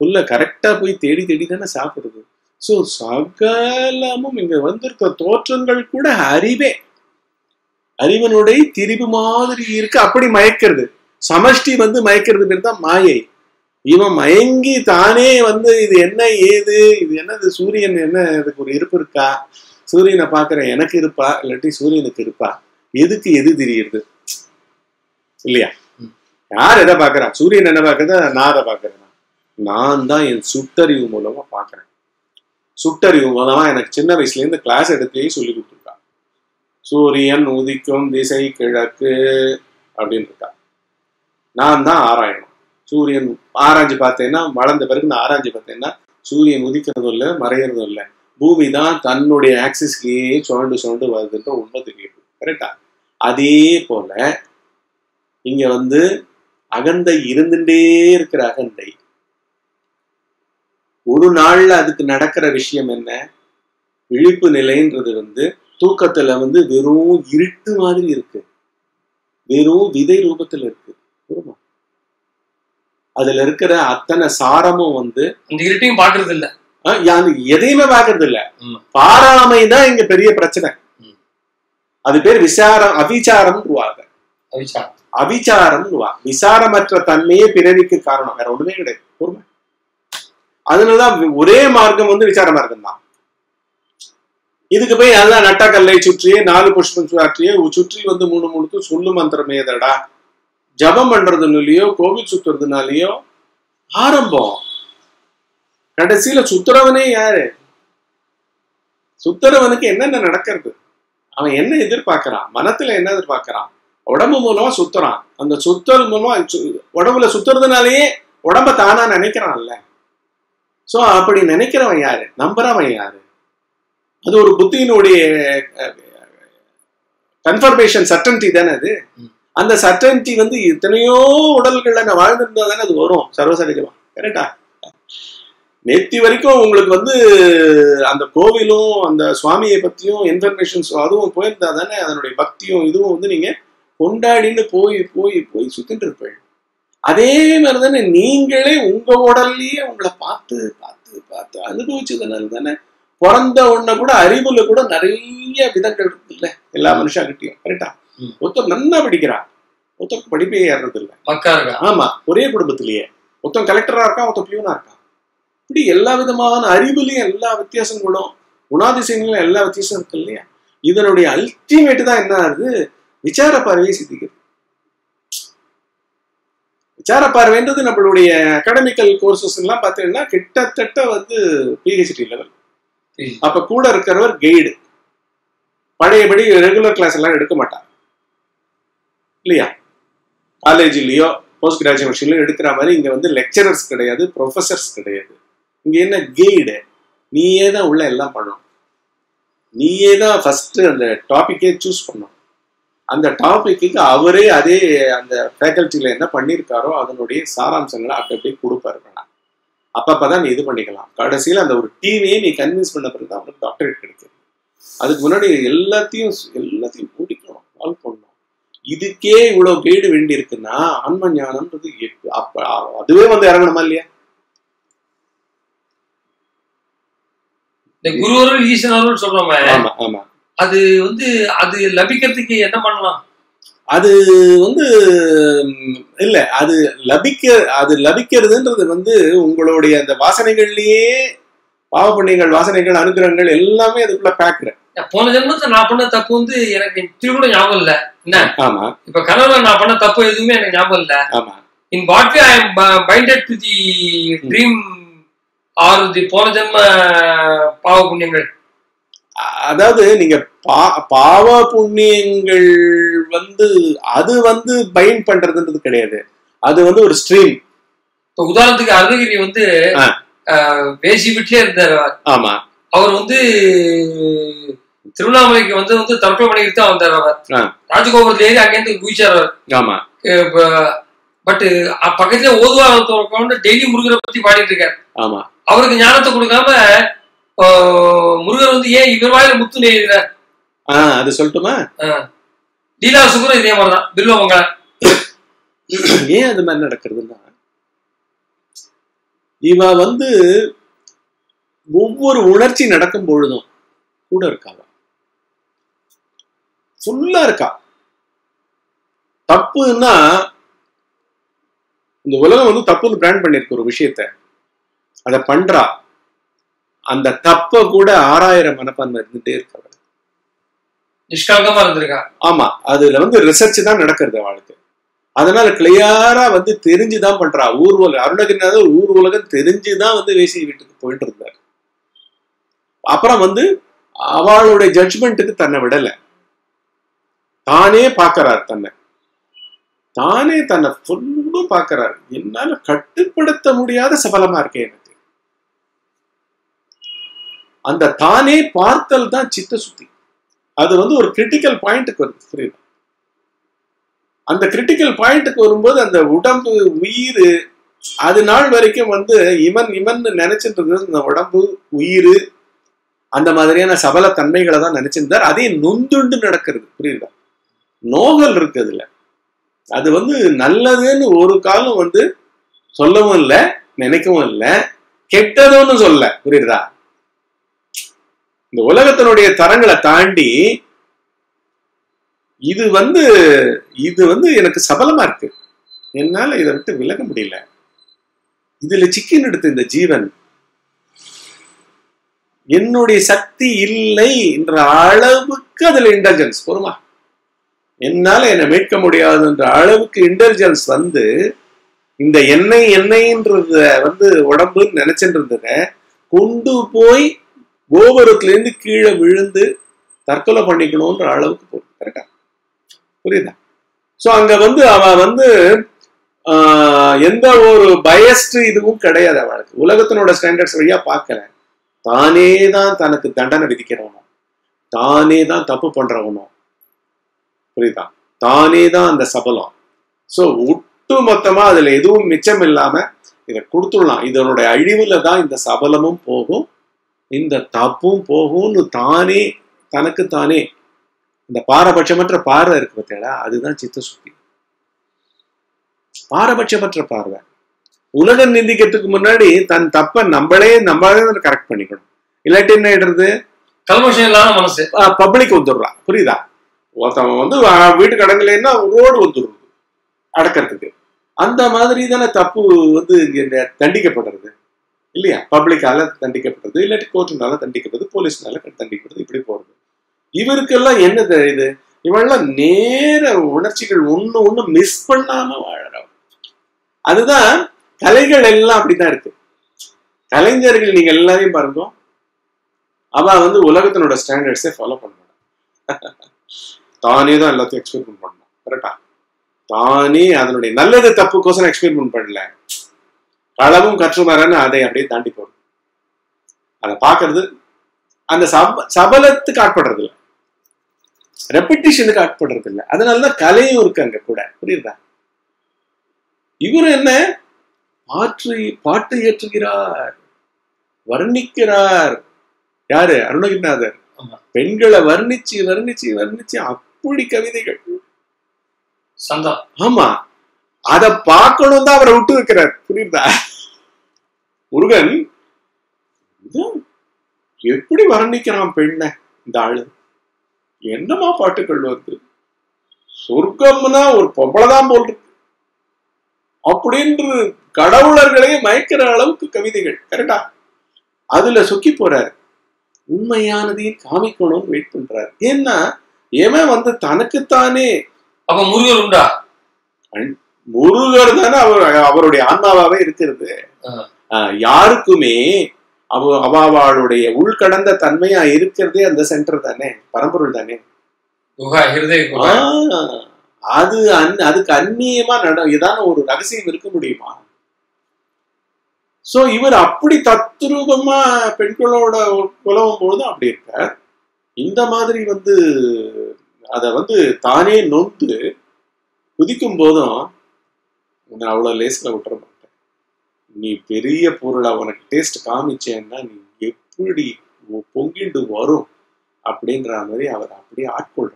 புல்ல கரெக்டா போய் தேடி தேடி தானே சாப்பிடுது சோ சகலமும் இங்க வந்திருக்க தோற்றங்கள் கூட அறிவே அறிவனுடைய திரிவு மாதிரி இருக்கு அப்படி மயக்கிறது சமஷ்டி வந்து மயக்கிறது பேர் தான் மாயை இவன் மயங்கி தானே வந்து இது என்ன ஏது இது என்னது சூரியன் என்ன இதுக்கு ஒரு இருப்பு இருக்கா சூரியனை பாக்குற எனக்கு இருப்பா இல்லாட்டி சூரியனுக்கு இருப்பா எதுக்கு எது தெரியுது இல்லையா ம். யார் எதை பாக்குறா சூரியன் என்ன பாக்குறதா நான் அதை பாக்குறேன் நான் தான் என் சுட்டறிவு மூலமா பாக்குறேன் சுட்டறிவு மூலமா எனக்கு சின்ன வயசுல இருந்து கிளாஸ் எடுத்தே சொல்லி கொடுத்துருக்கா சூரியன் உதிக்கும் திசை கிழக்கு அப்படின்னு இருக்கா நான் தான் ஆராயணும் சூரியன் ஆராய்ஞ்சு பார்த்தேன்னா வளர்ந்த பிறகு நான் ஆராய்ஞ்சு பார்த்தேன்னா சூரியன் உதிக்கிறதும் இல்லை மறையறதும் இல்லை பூமி தான் தன்னுடைய ஆக்சிஸ்லயே சுழண்டு சுழண்டு வருதுன்ற உண்மை தெரியுது கரெக்டா அதே போல இங்க வந்து அகந்தை இருந்துட்டே இருக்கிற அகந்தை ஒரு நாள்ல அதுக்கு நடக்கிற விஷயம் என்ன விழிப்பு நிலைன்றது வந்து தூக்கத்துல வந்து வெறும் இருட்டு மாதிரி இருக்கு வெறும் விதை ரூபத்துல இருக்கு புரியுமா? அதுல இருக்கிற அத்தனை சாரமும் வந்து அந்த இருட்டையும் பாக்குறது இல்ல அஹ், யா- எதையுமே பாக்குறது இல்ல ஆமா. பாராமை தான் இங்க பெரிய பிரச்சனை ம். அது பேர் விசாரம் அவிச்சாரம் அவிச்சா அவிச்சாரம் விசாரமற்ற தன்மையே பிறவிக்கு காரணம் வேற ஒண்ணுமே கிடையாது பொறுமை அதனாலதான் ஒரே மார்க்கம் வந்து விசார மார்க்கம் தான் இதுக்கு போய் எல்லாம் நட்டக்கல்லை சுற்றியே நாலு புஷ்பம் சுற்றியே சுற்றி வந்து மூணு மூணுக்கு சொல்லு மந்திரம் ஏதடா ஜபம் பண்றதுனாலயோ கோவில் சுத்துறதுனாலயோ ஆரம்பம் கடைசியில சுத்துறவனே யாரு சுத்துறவனுக்கு என்னென்ன நடக்கிறது அவன் என்ன எதிர்பார்க்கறான் மனத்துல என்ன எதிர்பார்க்கறான் உடம்பு மூலமா சுத்துறான் அந்த சுத்தல் மூலமா சு- உடம்புல சுத்துறதுனாலயே உடம்ப தானா நினைக்கிறான்ல சோ அப்படி நினைக்கிறவன் யாரு நம்புறவன் யாரு அது ஒரு புத்தியினுடைய கன்ஃபர்மேஷன் சர்டன்டி தானே அது ம். அந்த சர்டன்டி வந்து எத்தனையோ உடல்கள்ல நான் வாழ்ந்திருந்தா தானே அது வரும் சர்வசகஜமா கரெக்டா நேத்தி வரைக்கும் உங்களுக்கு வந்து அந்த கோவிலும் அந்த சுவாமியை பத்தியும் இன்ஃபர்மேஷன்ஸ் அதுவும் போயிருந்தா தானே அதனுடைய பக்தியும் இதுவும் வந்து நீங்க கொண்டாடின்னு போய் போய் போய் சுத்திட்டு இருப்பீங்க அதே மாதிரி தானே நீங்களே உங்க உடல்லயே உங்களை பார்த்து பார்த்து பார்த்து அனுபவிச்சதுனால தானே பிறந்த உடனே கூட அறிவுல கூட நிறைய விதங்கள் இருக்கு இல்ல எல்லா மனுஷாகிட்டையும் கரெக்டா ம். ஒருத்தர் நல்லா படிக்கிறான் ஒருத்தருக்கு படிப்பே ஏறது இல்ல மக்கா இருக்கா ஆமா ஒரே குடும்பத்திலேயே ஒருத்தன் கலெக்டரா இருக்கான் ஒருத்தன் பியூனா இருக்கான் இப்படி எல்லா விதமான அறிவுலயும் எல்லா வித்தியாசங்களும் குணாதிசயங்களும் எல்லா வித்தியாசம் இருக்கு இல்லையா இதனுடைய அல்டிமேட் தான் என்ன ஆகுது விசார பார்வையை சித்திக்குது விசார பார்வைன்றது நம்மளுடைய அகாடமிக்கல் கோர்சஸ் எல்லாம் பார்த்தீங்கன்னா கிட்டத்தட்ட வந்து பிஹெச்டி லெவல் PhD. அப்ப கூட இருக்கிறவர் கைடு பழையபடி ரெகுலர் கிளாஸ் எல்லாம் எடுக்க மாட்டார் இல்லையா காலேஜ்லயோ போஸ்ட் கிராஜுவேஷன்லயோ எடுக்கிற மாதிரி இங்க வந்து லெக்சரர்ஸ் கிடையாது ப்ரொஃபசர்ஸ் கிடையாது இங்க என்ன கைடு நீயே தான் உள்ள எல்லாம் பண்ணணும் நீயே தான் ஃபர்ஸ்ட் அந்த டாபிக்கே சூஸ் பண்ணணும் அந்த டாபிக்கு அவரே அதே அந்த ஃபேக்கல்ட்டியில் என்ன பண்ணியிருக்காரோ அதனுடைய சாராம்சங்களை அப்படி அப்படியே கொடுப்பாரு வேணாம் அப்பப்பதான் நீ இது பண்ணிக்கலாம் கடைசியில் அந்த ஒரு டீமையே நீ கன்வின்ஸ் பண்ண பிறகு தான் உனக்கு டாக்டரேட் கிடைக்கும் அதுக்கு முன்னாடி எல்லாத்தையும் எல்லாத்தையும் முடிக்கணும் சால்வ் பண்ணணும் இதுக்கே இவ்வளவு கைடு வேண்டி இருக்குன்னா ஆன்ம ஞானம்ன்றது எட்டு- அப்ப அதுவே வந்து இறங்கணுமா இல்லையா இந்த குருவருள் ஈசனருள் சொல்றோமே ஆமா ஆமா அது வந்து அது லபிக்கிறதுக்கு என்ன பண்ணலாம் அது வந்து ம், இல்ல அது லபிக்க அது லபிக்கிறதுன்றது வந்து உங்களுடைய அந்த வாசனைகள்லயே பாவ புண்ணியங்கள் வாசனைகள் அனுகிரகங்கள் எல்லாமே அதுக்குள்ள பேக்குற போன ஜென்மத்துல நான் பண்ண தப்பு வந்து எனக்கு திரும்ப ஞாபகம் இல்ல ஆமா இப்ப கனவுல நான் பண்ண தப்பு எதுவுமே எனக்கு ஞாபகம் இல்ல ஆமா இன் பாட்வி I am binded to the dream or the போன ஜென்ம பாவ புண்ணியங்கள் அ- அதாவது நீங்க பா- பாவ புண்ணியங்கள் வந்து அது வந்து பைண்ட் பண்றதுன்றது கிடையாது அது வந்து ஒரு ஸ்ட்ரீம் இப்ப உதாரணத்துக்கு அருணகிரி வந்து ஆ. அஹ், வேசி வீட்டிலே இருந்தார் அவர். ஆமா அவர் வந்து திருவண்ணாமலைக்கு வந்து வந்து தற்கொலை பண்ணிக்கிட்டு தான் வந்தார் அவர் ஆ. ராஜகோபுரத்துல ஏறி அங்கேருந்து குதிச்சார் அவர் ஆமா பட் பக்கத்துல ஓதுவாரத்தோட டெய்லி முருகரை பத்தி பாடிட்டு இருக்காரு ஆமா அவருக்கு ஞானத்தை கொடுக்காம ஆஹ், முருகர் வந்து ஏன் இவர் வாயில முத்து நெய்கிறார் ஆஹ் அது சொல்லட்டுமா லீலா சுகரும் இதே மாதிரிதான் பில்வமங்கலம் ஏன் அது மாதிரி நடக்கிறதுன்னா இவ வந்து ஒவ்வொரு உணர்ச்சி நடக்கும் பொழுதும் கூட இருக்காங்க ஃபுல்லா இருக்கா தப்புன்னா இந்த உலகம் வந்து தப்புன்னு பிராண்ட் பண்ணிருக்கு ஒரு விஷயத்த அதை பண்றா அந்த தப்ப கூட ஆறாயிரம் மனப்பான்மை இருந்துட்டே இருக்காங்க நிஷ்கலங்கமா இருந்திருக்கா ஆமா அதுல வந்து ரிசர்ச் தான் நடக்கிறது அவளுக்கு அதனால கிளியரா வந்து தெரிஞ்சுதான் பண்றா ஊர் உலகம் அருணகிரிநாதர் ஊர் உலகம் தெரிஞ்சுதான் வந்து வேசி வீட்டுக்கு போயிட்டு இருந்தார் அப்புறம் வந்து அவளுடைய ஜட்ஜ்மெண்ட்டுக்கு தன்னை விடல தானே பார்க்கறார் தன்னை தானே தன்னை ஃபுல்லும் பார்க்கறார் என்னால கட்டுப்படுத்த முடியாத சபலமா இருக்கேன் எனக்கு அந்த தானே பார்த்தல் தான் சித்த சுத்தி அது வந்து ஒரு கிரிட்டிக்கல் பாயிண்ட்டுக்கு வருது புரியுது அந்த கிரிட்டிக்கல் பாயிண்ட்டுக்கு வரும்போது அந்த உடம்பு உயிர் அது நாள் வரைக்கும் வந்து இவன் இவன் நினைச்சிட்டு இருந்தது இந்த உடம்பு உயிர் அந்த மாதிரியான சபல தன்மைகளை தான் நினைச்சிருந்தார் அதே நொந்துண்டு நடக்கிறது புரியுதா நோகல் இருக்கு அதுல அது வந்து நல்லதுன்னு ஒரு காலம் வந்து சொல்லவும் இல்லை நினைக்கவும் இல்லை கெட்டதுன்னு சொல்ல புரியுதா இந்த உலகத்தினுடைய தரங்களை தாண்டி இது வந்து இது வந்து எனக்கு சபலமா இருக்கு என்னால இதை விட்டு விலக முடியல இதுல சிக்கின் எடுத்து இந்த ஜீவன் என்னுடைய சக்தி இல்லை என்ற அளவுக்கு அதுல இன்டெலிஜென்ஸ் பொறுமா என்னால என்னை மீட்க முடியாதுன்ற அளவுக்கு இன்டெலிஜென்ஸ் வந்து இந்த எண்ணெய் எண்ணெய்ன்றத வந்து உடம்புன்னு நினைச்சிட்டு இருந்தத கொண்டு போய் கோபுரத்துல இருந்து கீழே விழுந்து தற்கொலை பண்ணிக்கணும்ன்ற அளவுக்கு போகுது கரெக்டா புரியுதா சோ அங்க வந்து அவ வந்து ஆஹ், எந்த ஒரு பயஸ்ட் இதுவும் கிடையாது அவளுக்கு உலகத்தினோட ஸ்டாண்டர்ட்ஸ் வழியா பார்க்கல தானே தான் தனக்கு தண்டனை விதிக்கிறவனும் தானே தான் தப்பு பண்றவனும் புரியுதா தானே தான் அந்த சபலம் சோ ஒட்டு மொத்தமா அதுல எதுவும் மிச்சம் இல்லாம இதை கொடுத்துடலாம் இதனுடைய அழிவுல தான் இந்த சபலமும் போகும் இந்த தப்பும் போகும்னு தானே தனக்கு தானே இந்த பாரபட்சமற்ற பார்வை இருக்கு பார்த்தீங்களா அதுதான் சித்த சுத்தி பாரபட்சமற்ற பார்வை உலகம் நிந்திக்கிறதுக்கு முன்னாடி தன் தப்ப நம்மளே நம்மளே கரெக்ட் பண்ணிக்கணும் இல்லாட்டி என்ன ஆயிடுறது கல்மஷம் இல்லாத மனசு பப்ளிக் வந்துடுறான் புரியுதா ஒருத்தவன் வந்து அஹ், வீட்டுக்கு அடங்கலைன்னா ரோடு வந்துடுறது அடக்கிறதுக்கு அந்த மாதிரி தானே தப்பு வந்து இங்க தண்டிக்கப்படுறது இல்லையா பப்ளிக்கால தண்டிக்கப்படுறது இல்லாட்டி கோர்ட்டுனால தண்டிக்கப்படுறது போலீஸ்னால தண்டிக்கப்படுறது இப்படி போறது இவருக்கெல்லாம் என்ன தெரியுது இவெல்லாம் நேர உணர்ச்சிகள் ஒண்ணு ஒண்ணு மிஸ் பண்ணாம வாழறோம் அதுதான் கலைகள் எல்லாம் அப்படிதான் இருக்கு கலைஞர்கள் நீங்க எல்லாரையும் பாருங்க அவ வந்து உலகத்தினோட ஸ்டாண்டர்ட்ஸை ஃபாலோ பண்ணணும் தானே தான் எல்லாத்தையும் எக்ஸ்பெரிமெண்ட் பண்ணணும் கரெக்டா தானே அதனுடைய நல்லது தப்புக்கோசரம் எக்ஸ்பெரிமெண்ட் பண்ணல களவும் கற்றுமரன்னு அதை அப்படியே தாண்டி போறது அதை பார்க்கிறது அந்த சப சபலத்துக்கு ஆட்படுறது இல்லை ரெப்பிட்டிஷனுக்கு ஆட்படுறது இல்லை அதனாலதான் கலையும் இருக்கு அங்க கூட புரியுதா இவர் என்ன பாற்று பாட்டு இயற்றுகிறார் வர்ணிக்கிறார் யாரு அருணகிரிநாதர் ஆமா. பெண்களை வர்ணிச்சு வர்ணிச்சு வர்ணிச்சு அப்படி கவிதைகள் சந்தம் ஆமா அத பார்க்கணும் தான் அவரை விட்டு வைக்கிறார் புரியுதா முருகன் இது எப்படி வர்ணிக்கிறான் பெண்ணை இந்த ஆளு என்னமா பாட்டுகள் வருது சொர்க்கம்னா ஒரு பொம்பளைதான் போல் இருக்கு அப்படின்று கடவுளர்களே மயக்கிற அளவுக்கு கவிதைகள் கரெக்டா அதுல சொக்கி போறார் உண்மையானதையும் காமிக்கணும்னு வெயிட் பண்றாரு ஏன்னா ஏன் வந்து தனக்குத்தானே அப்ப முருகர் உண்டா முருகர் தானே அவர் அவருடைய ஆன்மாவாவே இருக்கிறது ஆ. ஆஹ் யாருக்குமே அவ அவாவாளுடைய உள்கடந்த தன்மையா இருக்கிறதே அந்த சென்டர் தானே பரம்பொருள் தானே குகா ஹிருதய குகா ஆஹ் அது அந் அதுக்கு அந்நியமா நட ஏதான ஒரு ரகசியம் இருக்க முடியுமா சோ இவர் அப்படி தத்ரூபமா பெண்களோட குலவும் பொழுதும் அப்படி இருக்கார் இந்த மாதிரி வந்து அத வந்து தானே நொந்து குதிக்கும் போதும் உன்னை அவ்வளவு லேஸ்ல விட்டுற மாட்டேன் நீ பெரிய பொருளை உனக்கு டேஸ்ட் காமிச்சேன்னா நீ எப்படி உ- பொங்கிண்டு வரும் அப்படின்ற மாதிரி அவர் அப்படியே ஆட்கொள்றார்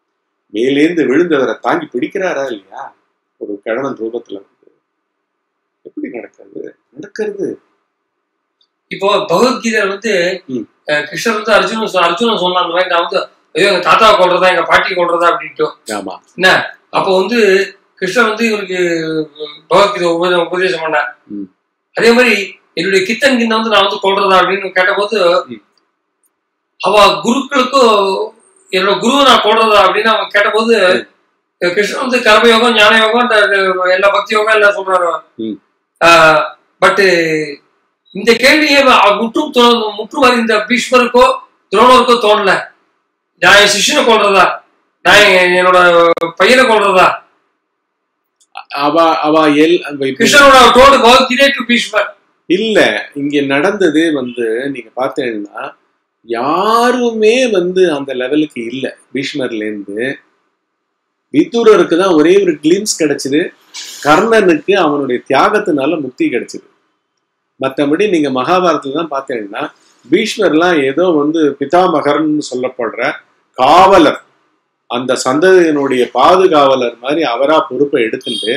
மேலேந்து விழுந்தவரை தாங்கி பிடிக்கிறாரா இல்லையா ஒரு கிழவன் ரூபத்துல வந்து எப்படி நடக்கிறது நடக்கிறது இப்போ பகவத்கீதை வந்து ம். அஹ், கிருஷ்ணர் வந்து அர்ஜுனன் சொ- அர்ஜுனன் சொன்ன அந்த மாதிரி நான் வந்து ஐயோ எங்க தாத்தாவை கொள்றதா எங்க பாட்டி கொள்றதா அப்படின்ட்டு ஆமா என்ன அப்போ வந்து கிருஷ்ணர் வந்து இவருக்கு பகவத்கீதை உபதே- உபதேசம் பண்ணார் ம். அதே மாதிரி என்னுடைய கித்தன் கிந்த வந்து நான் வந்து கொள்றதா அப்படின்னு கேட்டபோது ம். அவ குருக்களுக்கும் என்னோட குருவை நான் கொள்றதா அப்படின்னு அவன் கேட்டபோது கிருஷ்ணன் வந்து கர்ம யோகம் ஞான யோகம் இந்த- இந்த எல்லா பக்தி யோகம் எல்லாம் சொல்றாரு ம். பட் இந்த கேள்வியை அவ- முற்றும் தோ- முற்றும் அறிந்த பீஷ்மருக்கோ துரோணருக்கோ தோணல நான் என் சிஷ்யனை கொள்றதா நான் என் என்னோட பையனை கொள்றதா அவ அவ எல் அந்த இப்ப- கிருஷ்ணனோட டோடு பகவத்கீதை டு பீஷ்மர் இல்ல இங்க நடந்தது வந்து நீங்க பார்த்தீங்கன்னா யாருமே வந்து அந்த லெவலுக்கு இல்ல பீஷ்மர்ல இருந்து விதுரருக்கு தான் ஒரே ஒரு கிளிம்ஸ் கிடைச்சது கர்ணனுக்கு அவனுடைய தியாகத்தினால முக்தி கிடைச்சது மற்றபடி நீங்க மகாபாரதத்துல தான் பார்த்தீங்கன்னா பீஷ்மர்லாம் ஏதோ வந்து பிதாமகர்னு சொல்லப்படுற காவலர் அந்த சந்ததியினுடைய பாதுகாவலர் மாதிரி அவரா பொறுப்பை எடுத்துட்டு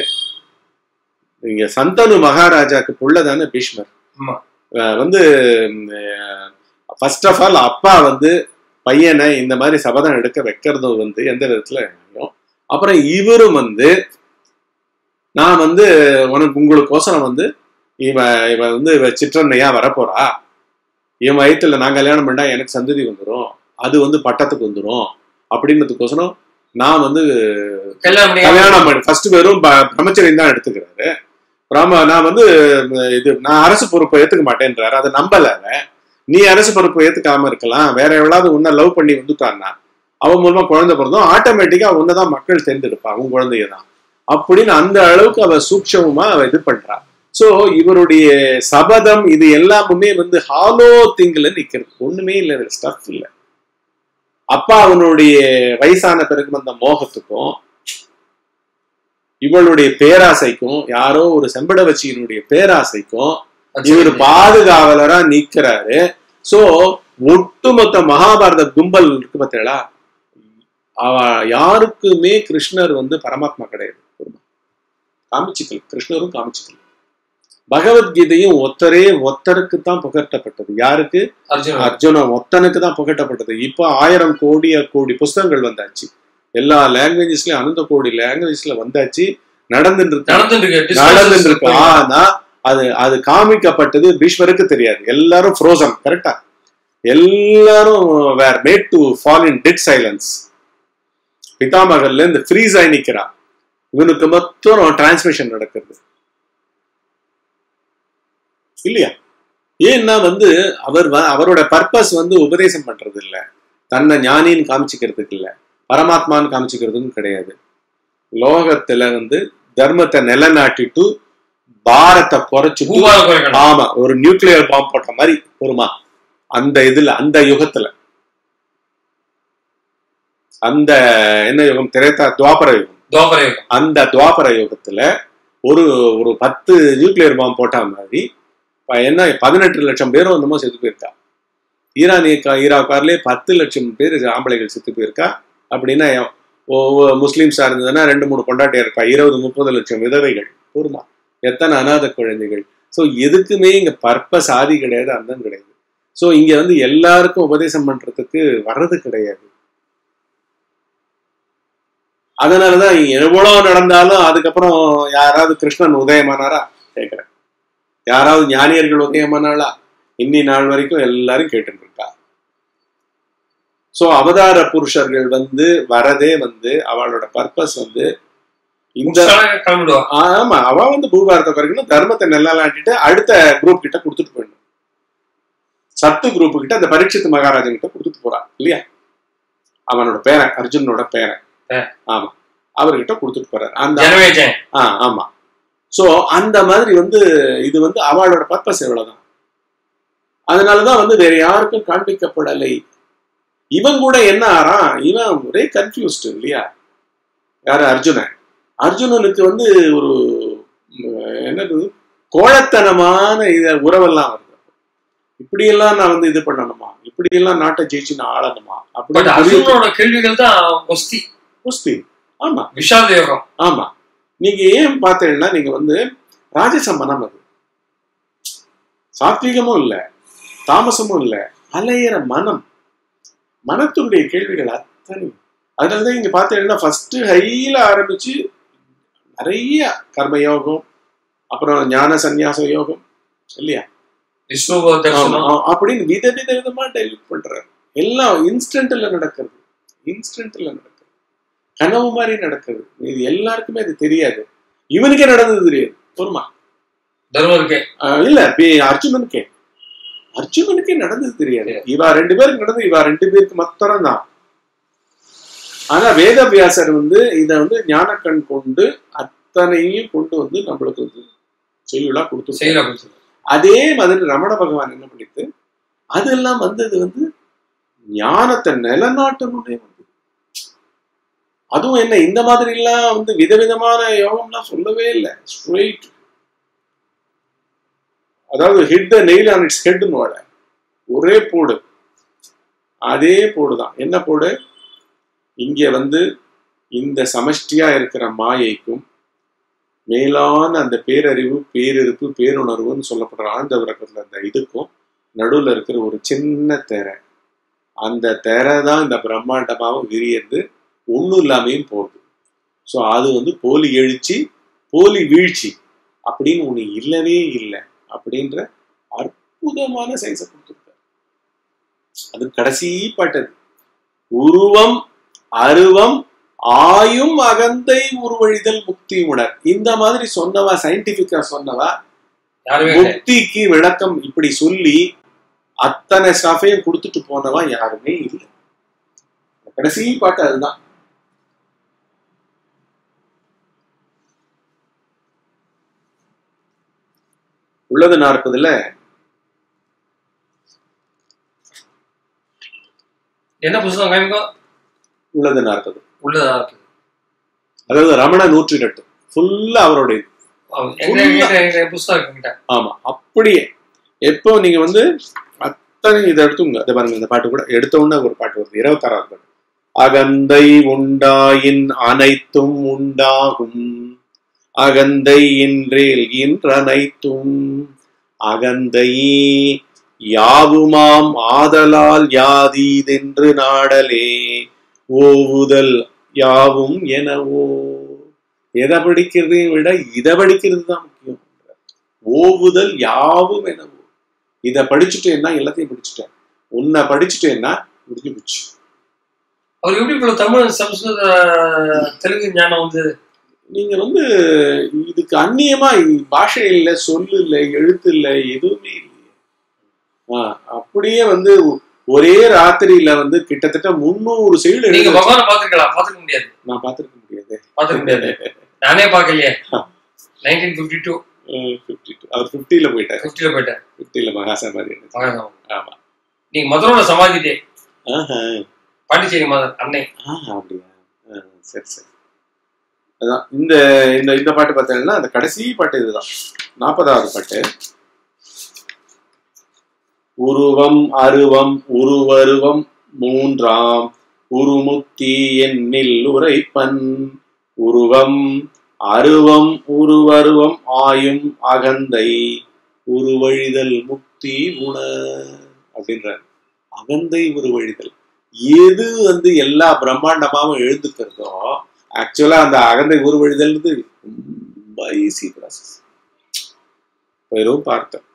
இங்க சந்தனு மகாராஜாக்கு புள்ள தானே பீஷ்மர் ஆமா. அஹ் வந்து ஃபர்ஸ்ட் ஆஃப் ஆல் அப்பா வந்து பையனை இந்த மாதிரி சபதம் எடுக்க வைக்கிறதும் வந்து எந்த விதத்துல நியாயம். அப்புறம் இவரும் வந்து நான் வந்து உனக்கு உங்களுக்கோசரம் வந்து இவன் இவன் வந்து இவ சிற்றன்னையா வரப்போறா இவன் வயித்துல நான் கல்யாணம் பண்ணா எனக்கு சந்ததி வந்துடும் அது வந்து பட்டத்துக்கு வந்துடும் அப்படின்றதுக்கோசரம் நான் வந்து கல்யாணம் பண்ணி கல்யாணம் பண்ணி ஃபர்ஸ்ட் வெறும் ப- பிரம்மச்சரியம் தான் எடுத்துக்கிறாரு ராம நான் வந்து அஹ், இது நான் அரசு பொறுப்பை ஏத்துக்க மாட்டேன்றாரு அதை நம்பல அவன். நீ அரசு பொறுப்பை ஏத்துக்காம இருக்கலாம் வேற எவ்வளவு உன்னை லவ் பண்ணி வந்துட்டான்னா அவன் மூலமா குழந்தை பிறந்தோம் ஆட்டோமேட்டிக்கா உன்னதான் மக்கள் தேர்ந்தெடுப்பா உன் குழந்தைய தான் அப்படின்னு அந்த அளவுக்கு அவ சூக்ஷமமா அவ இது பண்றா சோ இவருடைய சபதம் இது எல்லாமுமே வந்து ஹாலோ திங்ல நிக்கிறது ஒண்ணுமே இல்ல ஸ்டஃப் இல்ல அப்பா அவனுடைய வயசான பிறகு வந்த மோகத்துக்கும் இவளுடைய பேராசைக்கும் யாரோ ஒரு செம்படவச்சியினுடைய பேராசைக்கும் இவர் பாதுகாவலரா நிக்கிறாரு சோ ஒட்டுமொத்த மகாபாரத கும்பல் இருக்கு பார்த்தீங்களா அவ யாருக்குமே கிருஷ்ணர் வந்து பரமாத்மா கிடையாது காமிச்சுக்கல் கிருஷ்ணரும் காமிச்சுக்கல் பகவத்கீதையும் ஒத்தரே ஒத்தருக்கு தான் புகட்டப்பட்டது யாருக்கு அர்ஜுன் அர்ஜுன ஒத்தனுக்கு தான் புகட்டப்பட்டது இப்போ ஆயிரம் கோடி கோடி புஸ்தகங்கள் வந்தாச்சு எல்லா லாங்குவேஜஸ்லயும் அனந்த கோடி லாங்குவேஜஸ்ல வந்தாச்சு நடந்துட்டு இருக்கு நடந்துட்டு இருக்கு நடந்துட்டு இருக்கு ஆனா அது அது காமிக்கப்பட்டது பீஷ்மருக்கு தெரியாது எல்லாரும் ஃப்ரோசன் கரெக்டா எல்லாரும் were made to fall in dead silence பிதாமகர்ல இந்த ஃப்ரீஸ் ஆகி நிக்கிறான் இவனுக்கு மொத்தம் டிரான்ஸ்மிஷன் நடக்குது இல்லையா ஏன்னா வந்து அவர் வ- அவரோட பர்பஸ் வந்து உபதேசம் பண்றது இல்ல தன்னை ஞானின்னு காமிச்சிக்கிறதுக்கு இல்ல பரமாத்மான்னு காமிச்சிக்கிறதுக்கும் கிடையாது லோகத்துல வந்து தர்மத்தை நிலைநாட்டிட்டு பாரத்தை குறைச்சிட்டு பூபால குறைக்கணும் ஆமா ஒரு நியூக்ளியர் பாம்பு போட்ட மாதிரி வருமா அந்த இதுல அந்த யுகத்துல அந்த என்ன யுகம் திரேதா துவாபர யுகம் துவாபர யுகம் அந்த துவாபர யுகத்துல ஒரு ஒரு பத்து நியூக்ளியர் பாம்பு போட்ட மாதிரி இப்ப என்ன பதினெட்டு லட்சம் பேரும் என்னமோ செத்து போயிருக்கா ஈரானிய கா- ஈராக்கார்லயே பத்து லட்சம் பேர் ஆம்பளைகள் செத்து போயிருக்கா அப்படின்னா ஒவ்வொரு முஸ்லீம்ஸா இருந்ததுன்னா ரெண்டு மூணு கொண்டாட்டியா இருப்பா இருபது முப்பது லட்சம் விதவைகள் போருமா எத்தனை அநாத குழந்தைகள் ஸோ எதுக்குமே இங்க பர்பஸ் ஆதி கிடையாது அந்தம் கிடையாது ஸோ இங்க வந்து எல்லாருக்கும் உபதேசம் பண்றதுக்கு வர்றது கிடையாது அதனாலதான் எவ்வளவு நடந்தாலும் அதுக்கப்புறம் யாராவது கிருஷ்ணன் உதயமானாரா கேக்குறேன் யாராவது ஞானியர்கள் உதயமானாளா இன்னி நாள் வரைக்கும் எல்லாரும் கேட்டுட்டு இருக்கா சோ அவதார புருஷர்கள் வந்து வரதே வந்து அவளோட பர்பஸ் வந்து இந்த கிளம்பிடுவா ஆமா அவ வந்து பூபாரத பிறகுன்னு தர்மத்தை நெல்லாட்டிட்டு அடுத்த குரூப் கிட்ட கொடுத்துட்டு போயிடணும் சத்து குரூப் கிட்ட அந்த பரீட்சித் மகாராஜன் கிட்ட கொடுத்துட்டு போறான் இல்லையா அவனோட பேரன் அர்ஜுனோட பேரன் ஆ. ஆமா அவர்கிட்ட கொடுத்துட்டு போறாரு அந்த ஜனவேஜன் ஆ ஆமா சோ அந்த மாதிரி வந்து இது வந்து அவளோட பர்பஸ் எவ்வளவுதான் அதனாலதான் வந்து வேற யாருக்கும் காண்பிக்கப்படலை இவன் கூட என்ன ஆறான் இவன் ஒரே கன்ஃபியூஸ்டு இல்லையா யாரு அர்ஜுனன் அர்ஜுனனுக்கு வந்து ஒரு ம், என்னது கோழத்தனமான இத உறவெல்லாம் வருது இப்படியெல்லாம் நான் வந்து இது பண்ணணுமா இப்படியெல்லாம் நாட்டை ஜெயிச்சு நான் ஆளணுமா பட் அப்படின்னு அர்ஜுனோட கேள்விகள் தான் ஒஸ்தி குஸ்தி. ஆமா விஷாத யோகம் ஆமா நீங்க ஏன் பார்த்தீங்கன்னா நீங்க வந்து ராஜச மனம் அது சாத்வீகமும் இல்ல தாமசமும் இல்ல அலையிற மனம் மனத்தினுடைய கேள்விகள் அத்தனை அதனாலதான் இங்க பார்த்தீங்கன்னா ஃபர்ஸ்ட் ஹைல ஆரம்பிச்சு நிறைய கர்மயோகம் அப்புறம் ஞான சந்நியாச யோகம் இல்லையா விஷ்ணு ஆமா, தர்சனம் ஆ, அப்படின்னு வித வித விதமா டைல்யூட் பண்றாரு எல்லாம் இன்ஸ்டன்ட்ல நடக்கிறது இன்ஸ்டன்ட்ல நடக்கிறது கனவு மாதிரி நடக்குது இது எல்லாருக்குமே அது தெரியாது இவனுக்கே நடந்தது தெரியாது பொறுமா தர்மருக்கே ஆஹ் இல்ல பி- அர்ஜுனனுக்கே அர்ஜுனனுக்கே நடந்தது தெரியாது இவா ரெண்டு பேருக்கு நடந்தது இவா ரெண்டு பேருக்கு மாத்திரம் தான் ஆனா வேதவியாசர் வந்து இத வந்து ஞானக்கண் கொண்டு அத்தனையும் கொண்டு வந்து நம்மளுக்கு வந்து செய்யுளா கொடுத்து செயலா கொடுத்தது அதே மாதிரி ரமண பகவான் என்ன பண்ணிட்டு அதெல்லாம் வந்தது வந்து ஞானத்தை நிலநாட்டணும்னே வந்து அதுவும் என்ன இந்த மாதிரி எல்லாம் வந்து விதவிதமான யோகம்லாம் சொல்லவே இல்லை ஸ்ட்ரெயிட் அதாவது hit the nail on its ஹெட்னு வாழ ஒரே போடு அதே போடு தான் என்ன போடு இங்க வந்து இந்த சமஷ்டியா இருக்கிற மாயைக்கும் மேலான அந்த பேரறிவு பேரிருப்பு பேருணர்வுன்னு சொல்லப்படுற ஆழ்ந்த விளக்கத்துல அந்த இதுக்கும் நடுவுல இருக்கிற ஒரு சின்ன திரை அந்த திரை தான் இந்த பிரம்மாண்டமாவும் விரியது ஒண்ணும் இல்லாமையும் போகுது ஸோ அது வந்து போலி எழுச்சி போலி வீழ்ச்சி அப்படின்னு ஒண்ணு இல்லவே இல்லை அப்படின்ற அற்புதமான சைஸை கொடுத்துருக்காரு அது கடைசி பாட்டது உருவம் அருவம் ஆயும் அகந்தை உருவழிதல் முக்தி உணர் இந்த மாதிரி சொன்னவா சயின்டிபிக்கா சொன்னவா யாருமே இல்லை. முக்திக்கு விளக்கம் இப்படி சொல்லி அத்தனை ஸ்டாஃபையும் கொடுத்துட்டு போனவா யாருமே இல்லை கடைசி பாட்டு அதுதான் உள்ளது நாற்பதுல என்ன புத்தகம் காமிக்கோ உள்ளது நாற்பது உள்ளதா இருக்கு அதாவது ரமண நூற்றி எட்டு ஃபுல்லா அவருடைய எங்க எங்க எங்க புத்தகம் இருக்குங்கிட்ட ஆமா அப்படியே எப்போ நீங்க வந்து அத்தனை இதை எடுத்துங்க அதை பாருங்க இந்த பாட்டு கூட எடுத்த உடனே ஒரு பாட்டு வருது இருபத்தாறாவது பாட்டு அகந்தை உண்டாயின் அனைத்தும் உண்டாகும் அகந்தை என்றேல் இன்றனைத்தும் அகந்தையே யாவுமாம் ஆதலால் யாதீதென்று நாடலே ஓவுதல் யாவும் எனவோ எதை படிக்கிறதையும் விட இதை படிக்கிறது தான் முக்கியம் ஓவுதல் யாவும் எனவோ இதை படிச்சுட்டேன்னா எல்லாத்தையும் படிச்சுட்டேன் உன்னை படிச்சுட்டேன்னா முடிஞ்சு போச்சு அவர் எப்படி இவ்வளவு தமிழ் சம்ஸ்கிருத தெலுங்கு ஞானம் வந்து நீங்க வந்து இதுக்கு அந்நியமா பாஷை இல்ல சொல்லு இல்ல எழுத்து இல்ல எதுவுமே இல்லையே ஆ, அப்படியே வந்து ஒரே ராத்திரியில வந்து கிட்டத்தட்ட முந்நூறு செய்யுள் நீங்க எழுத பகவானை பாத்துருக்கலாம் பாத்துக்க முடியாது நான் பார்த்திருக்க முடியாது பாத்துக்க முடியாது நானே பாக்கலையே nineteen fifty two fifty two அவர் ஃபிஃப்டியில போயிட்டாரு பிப்டில போயிட்டேன் ஃபிஃப்டியில மகாசா மாதிரி இருந்துச்சு. மகாத்மா. ஆமா நீங்க மதுரோட சமாதிட்டே ஆஹா பாண்டிச்சேரி மதர் அன்னை ஆஹா அப்படியா ஆ, சரி சரி அதான் இந்த இந்த இந்த பாட்டு பார்த்தீங்கன்னா அந்த கடைசி பாட்டு இதுதான் நாற்பதாவது பாட்டு உருவம் அருவம் உருவருவம் மூன்றாம் உருமுக்தி என்னில் உரைப்பன் உருவம் அருவம் உருவருவம் ஆயும் அகந்தை உருவழிதல் முக்தி உண அப்படின்றார் அகந்தை உருவழிதல் எது வந்து எல்லா பிரம்மாண்டமாவும் எழுதுக்கிறதோ ஆக்சுவலா அந்த அகந்தை உருவழிதல்ன்றது ரொம்ப ஈஸி ப்ராசஸ் வெறும் பார்த்தேன்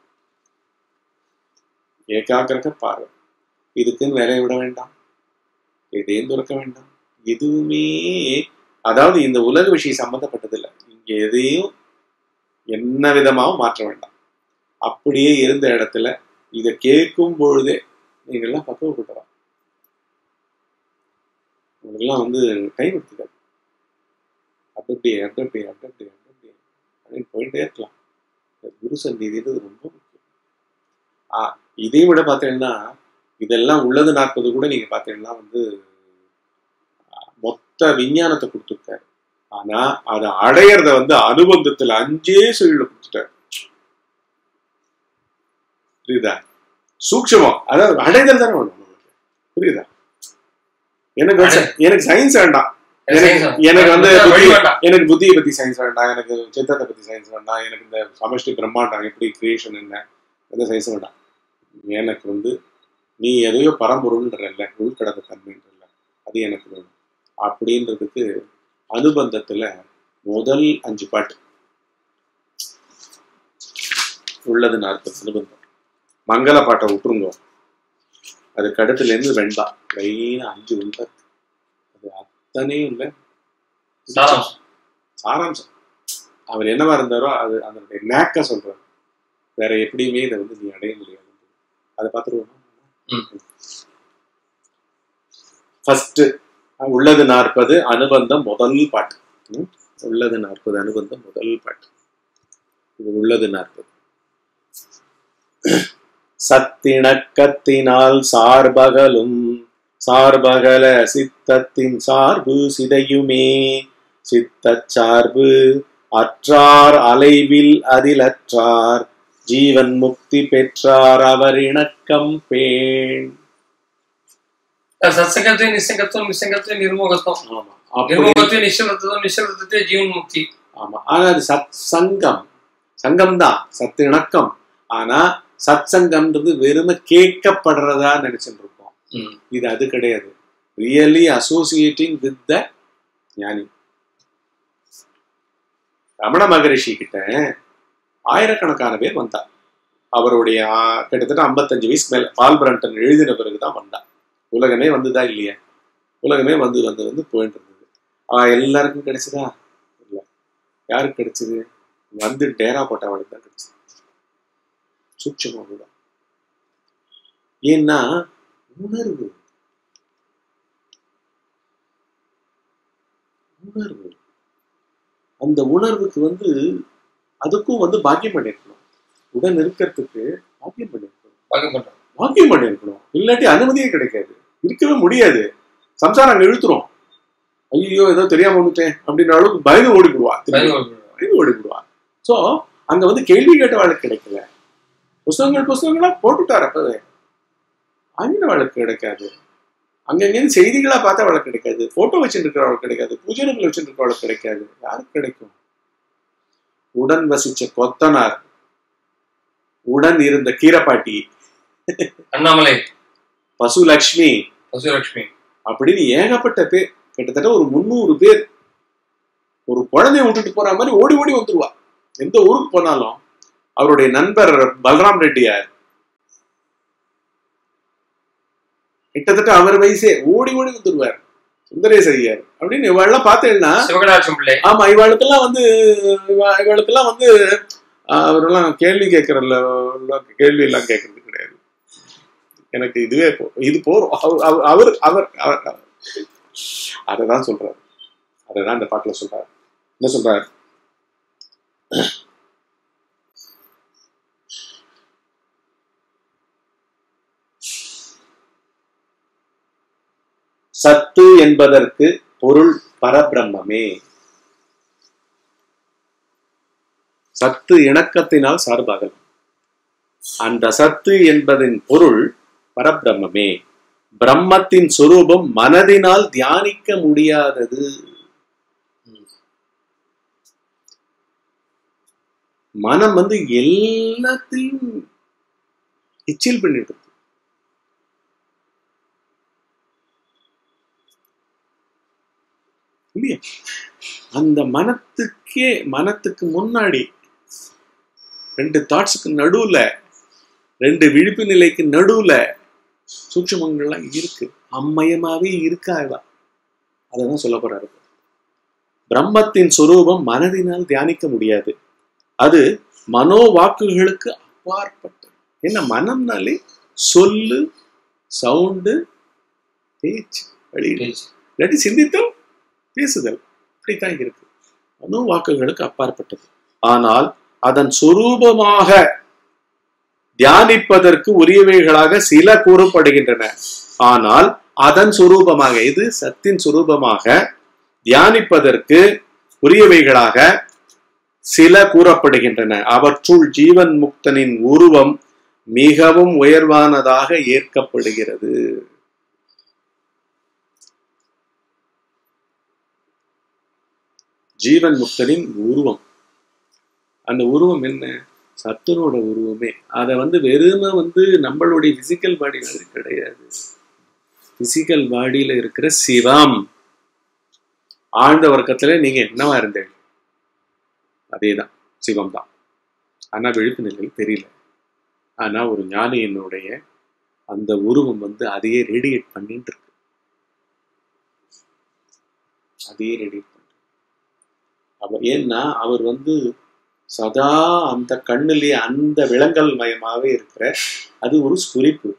ஏகாக்கிரக பார்வை இதுக்குன்னு வேலையை விட வேண்டாம் எதையும் துறக்க வேண்டாம் எதுவுமே அதாவது இந்த உலக விஷயம் சம்பந்தப்பட்டதில்லை இங்க எதையும் என்ன விதமாவும் மாற்ற வேண்டாம் அப்படியே இருந்த இடத்துல இதை கேட்கும் பொழுதே நீங்கள்லாம் பக்குவப்பட்டவா உங்களுக்கெல்லாம் வந்து டைம் எடுத்துக்காது அப்படி அப்படி அப்படி அப்படி அப்படி அப்படி அப்படி அப்படின்னு போயிட்டே இருக்கலாம் இந்த குரு சந்நிதின்றது ரொம்ப முக்கியம் ஆ இதையும் விட பார்த்தீங்கன்னா இதெல்லாம் உள்ளது நாற்பது கூட நீங்க பார்த்தீங்கன்னா வந்து ஆ, மொத்த விஞ்ஞானத்தை கொடுத்துருக்காரு ஆனா அதை அடையறத வந்து அனுபந்தத்துல அஞ்சே சொல்ல கொடுத்துட்டாரு புரியுதா சூக்ஷமம் அதாவது அடைதல் தானே வேணும் நமக்கு புரியுதா எனக்கு வந்து- எனக்கு சயின்ஸ் வேண்டாம் எனக்கு science எனக்கு வந்து வழி புத்தி- வேண்டாம். எனக்கு புத்தியை பத்தி சயின்ஸ் வேண்டாம் எனக்கு சித்தத்தை பத்தி சயின்ஸ் வேண்டாம் எனக்கு இந்த சமஷ்டி பிரம்மாண்டம் எப்படி கிரியேஷன் என்ன எந்த சயின்ஸ் வேண்டாம் எனக்கு வந்து நீ எதையோ பரம்பொருள்ன்றல்ல உள்கடந்த தன்மைன்றல்ல அது எனக்கு வேணும் அப்படின்றதுக்கு அனுபந்தத்துல முதல் அஞ்சு பாட்டு உள்ளது நாற்பது அனுபந்தம் மங்கள பாட்டை விட்டுருங்க அது கடுத்துல இருந்து வெண்டா லைனா அஞ்சு உள்ள அது அத்தனையும் இல்லை சாராம்சம். சாராம்சம் அவர் என்னவா இருந்தாரோ அது அதனுடைய நேக்க சொல்றாரு வேற எப்படியுமே இதை வந்து நீ அடைய முடியாது அதை பார்த்துருவோம் ம். ஃபர்ஸ்ட் உள்ளது நாற்பது அனுபந்தம் முதல் பாட்டு ம்? உள்ளது நாற்பது அனுபந்தம் முதல் பாட்டு இது உள்ளது நாற்பது சத்திணக்கத்தினால் சார்பகலும் சார்பகல சித்தத்தின் சார்பு சிதையுமே சித்தச் சார்பு அற்றார் அலைவில் அதிலற்றார் ஜீவன் முக்தி பெற்றார் அவர் இணக்கம் பேண் சத்சங்கத்தையும் நிசங்கத்துவம் நிசங்கத்துவம் நிர்மோகத்துவம் ஆமா அப்படி நிர்மோகத்தையும் நிச்சலத்துவம் நிச்சலத்துவத்தையும் ஜீவன் முக்தி ஆமா ஆனா அது சத் சங்கம் சங்கம் தான் சத்து இணக்கம் ஆனா சத் சங்கம்ன்றது வெறுமை கேட்கப்படுறதா நினைச்சுட்டு இருக்கோம் ம். இது அது கிடையாது ரியலி அசோசியேட்டிங் வித் த ஞானி ரமண மகரிஷி கிட்ட ஆயிரக்கணக்கான பேர் வந்தா அவருடைய ஆ, கிட்டத்தட்ட 55 வயசுக்கு மேல பால் பிரண்டன் எழுதின பிறகுதான் வந்தா உலகமே வந்துதா இல்லையா உலகமே வந்து வந்து வந்து போயிட்டு இருந்தது ஆ, எல்லாருக்கும் கிடைச்சதா இல்ல யாருக்கு கிடைச்சது வந்து டேரா போட்டவனுக்கு தான் கிடைச்சது சூட்சமாக தான் ஏன்னா உணர்வு உணர்வு அந்த உணர்வுக்கு வந்து அதுக்கும் வந்து பாக்கியம் பண்ணிருக்கணும் உடன் இருக்கிறதுக்கு பாக்கியம் பண்ணிருக்கணும் பாக்கியம் பண்றோம் பாக்கியம் பண்ணிருக்கணும் இல்லாட்டி அனுமதியே கிடைக்காது இருக்கவே முடியாது சம்சாரம் அங்க இழுத்துரும் ஐயோ ஏதோ தெரியாம வந்துட்டேன் அப்படின்ற அளவுக்கு பயந்து ஓடிவிடுவா பயந்து கொள்கிறோம். பயந்து ஓடிவிடுவா சோ அங்க வந்து கேள்வி கேட்டவாளுக்கு கிடைக்கல புஸ்தகங்கள் புஸ்தகங்களா போட்டுட்டார் அப்பவே ஆங்கிலவாளுக்கு கிடைக்காது அங்கங்கேருந்து செய்திகளா பார்த்தா அவளுக்கு கிடைக்காது போட்டோ வச்சுட்டு இருக்கிறவளுக்கு கிடைக்காது பூஜைகள் வச்சுட்டு இருக்கிறவளுக்கு கிடைக்காது யாருக்கு கிடைக்கும் உடன் வசிச்ச கொத்தனார் உடன் இருந்த கீரப்பாட்டி அண்ணாமலை பசுலக்ஷ்மி பசுலட்சுமி அப்படின்னு ஏகப்பட்ட பேர் கிட்டத்தட்ட ஒரு முந்நூறு பேர் ஒரு குழந்தைய விட்டுட்டு போற மாதிரி ஓடி ஓடி வந்துருவா எந்த ஊருக்கு போனாலும் அவருடைய நண்பர் பல்ராம் ரெட்டியார் கிட்டத்தட்ட அவர் வயசே ஓடி ஓடி வந்துருவார் சுந்தரேச ஐயர் அப்படின்னு இவாளெல்லாம் பார்த்தேன்னா சிவகடாட்சம் பிள்ளை ஆமா இவாளுக்கெல்லாம் வந்து இவா- இவாளுக்கெல்லாம் வந்து ஆஹ், அவரெல்லாம் கேள்வி கேட்கறதுல கேள்வி எல்லாம் கேட்கறது கிடையாது எனக்கு இதுவே போ இது போறோம் அவர் அவர் அவர் அவர் அவர் அவர். அததான் சொல்றாரு அததான் இந்த பாட்டுல சொல்றாரு என்ன சொல்றாரு சத்து என்பதற்கு பொருள் பரபிரம்மமே சத்து இணக்கத்தினால் சார்பாகல் அந்த சத்து என்பதின் பொருள் பரபிரம்மமே பிரம்மத்தின் சொரூபம் மனதினால் தியானிக்க முடியாதது மனம் வந்து எல்லாத்தையும் எச்சில் பண்ணிட்டு இருக்கு. இல்லையா அந்த மனத்துக்கே மனத்துக்கு முன்னாடி ரெண்டு தாட்ஸுக்கு நடுவுல ரெண்டு விழிப்பு நிலைக்கு நடுவுல சூட்சமங்கள்லாம் இருக்கு அம்மயமாவே இருக்கா இவா அதான் சொல்ல போறாரு பிரம்மத்தின் சொரூபம் மனதினால் தியானிக்க முடியாது அது மனோ வாக்குகளுக்கு அப்பாற்பட்டது என்ன மனம்னாலே சொல்லு சவுண்டு பேச்சு வெளியிடு இல்லாட்டி சிந்தித்தல் பேசுதல் இப்படித்தான் இருக்கு மனோ வாக்குகளுக்கு அப்பாற்பட்டது ஆனால் அதன் சொரூபமாக தியானிப்பதற்கு உரியவைகளாக சில கூறப்படுகின்றன ஆனால் அதன் சுரூபமாக இது சத்தின் சுரூபமாக தியானிப்பதற்கு உரியவைகளாக சில கூறப்படுகின்றன அவற்றுள் ஜீவன் முக்தனின் உருவம் மிகவும் உயர்வானதாக ஏற்கப்படுகிறது ஜீவன் முக்தனின் உருவம் அந்த உருவம் என்ன சத்துனோட உருவமே அதை வந்து வெறுமை வந்து நம்மளுடைய பிசிக்கல் பாடி மாதிரி கிடையாது பிசிக்கல் பாடியில இருக்கிற சிவம் ஆழ்ந்த வர்க்கத்துல நீங்க என்னவா இருந்தீங்க அதேதான் சிவம் தான் ஆனா விழிப்பு நிலையில் தெரியல ஆனா ஒரு ஞானியினுடைய அந்த உருவம் வந்து அதையே ரேடியேட் பண்ணிட்டு இருக்கு அதையே ரேடியேட் பண்ற அவர் ஏன்னா அவர் வந்து சதா அந்த கண்ணுலயே அந்த விலங்கல் மயமாவே இருக்கிற அது ஒரு ஸ்புரிப்பு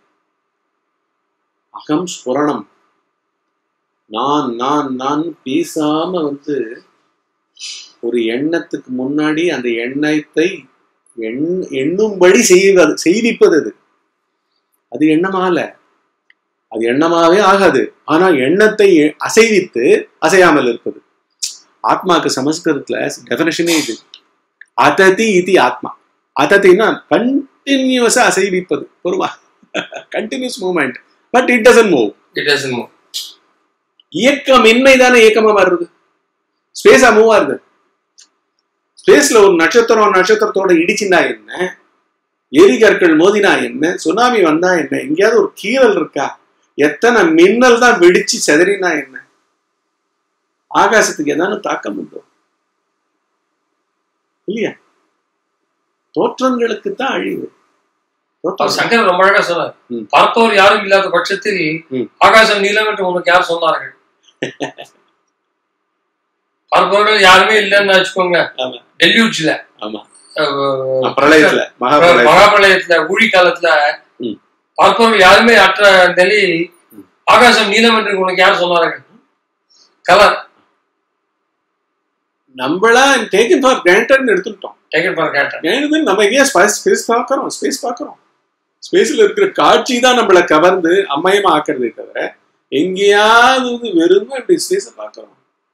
அகம் ஸ்புரணம் நான் நான் நான் பேசாம வந்து ஒரு எண்ணத்துக்கு முன்னாடி அந்த எண்ணத்தை எண் எண்ணும்படி செய்வது செய்விப்பது அது அது எண்ணமால அது எண்ணமாவே ஆகாது ஆனா எண்ணத்தை அசைவித்து அசையாமல் இருப்பது ஆத்மாக்கு சமஸ்கிருதத்துல டெபினேஷனே இது அததி இது ஆத்மா அதத்தின்னா கண்டினியூஸா அசைவிப்பது பொறுமா continuous movement but it doesn't move it doesn't move இயக்கம் இன்மை தானே இயக்கமா மாறுது ஸ்பேஸா மூவ் ஆகுது ஸ்பேஸ்ல ஒரு நட்சத்திரம் நட்சத்திரத்தோட இடிச்சுனா என்ன எரிகற்கள் மோதினா என்ன சுனாமி வந்தா என்ன எங்கேயாவது ஒரு கீறல் இருக்கா எத்தனை மின்னல் தான் வெடிச்சு செதறினா என்ன ஆகாசத்துக்கு ஏதாவது தாக்கம் உண்டோ இல்லையா தோற்றங்களுக்கு தான் அழிவு அவர் தோற்றம் சங்கர் ரொம்ப அழகா சொன்னார் ம். பார்ப்பவர் யாரும் இல்லாத பட்சத்தில் ம். ஆகாசம் நீலம் என்று உனக்கு யார் சொன்னார்கள் பார்ப்பவர்கள் யாருமே இல்லைன்னு வச்சுக்கோங்க ஆமா. டெல்யூட்ல ஆமா அஹ், பிரளயத்துல மகாபிரளயத்துல மகாபிரளயத்துல ஊழி காலத்துல ம். பார்ப்பவர்கள் யாருமே அற்ற நிலை ம். ஆகாசம் நீலம் என்று உனக்கு யார் சொன்னார்கள் கலர் நம்மளா டேக்கன் ஃபார் கிராண்டட்னு எடுத்துட்டோம் டேக்கன் ஃபார் கேட்டேன் ஏன்னு நம்ம எங்கேயா ஸ்பேஸ் பார்க்கறோம் ஸ்பேஸ் பார்க்கறோம் ஸ்பேஸ்ல இருக்கிற காட்சி தான் நம்மளை கவர்ந்து அம்மயமா ஆக்குறதே தவிர எங்கேயாவது வந்து வெறும் இப்படி ஸ்பேஸை பார்க்கறோம்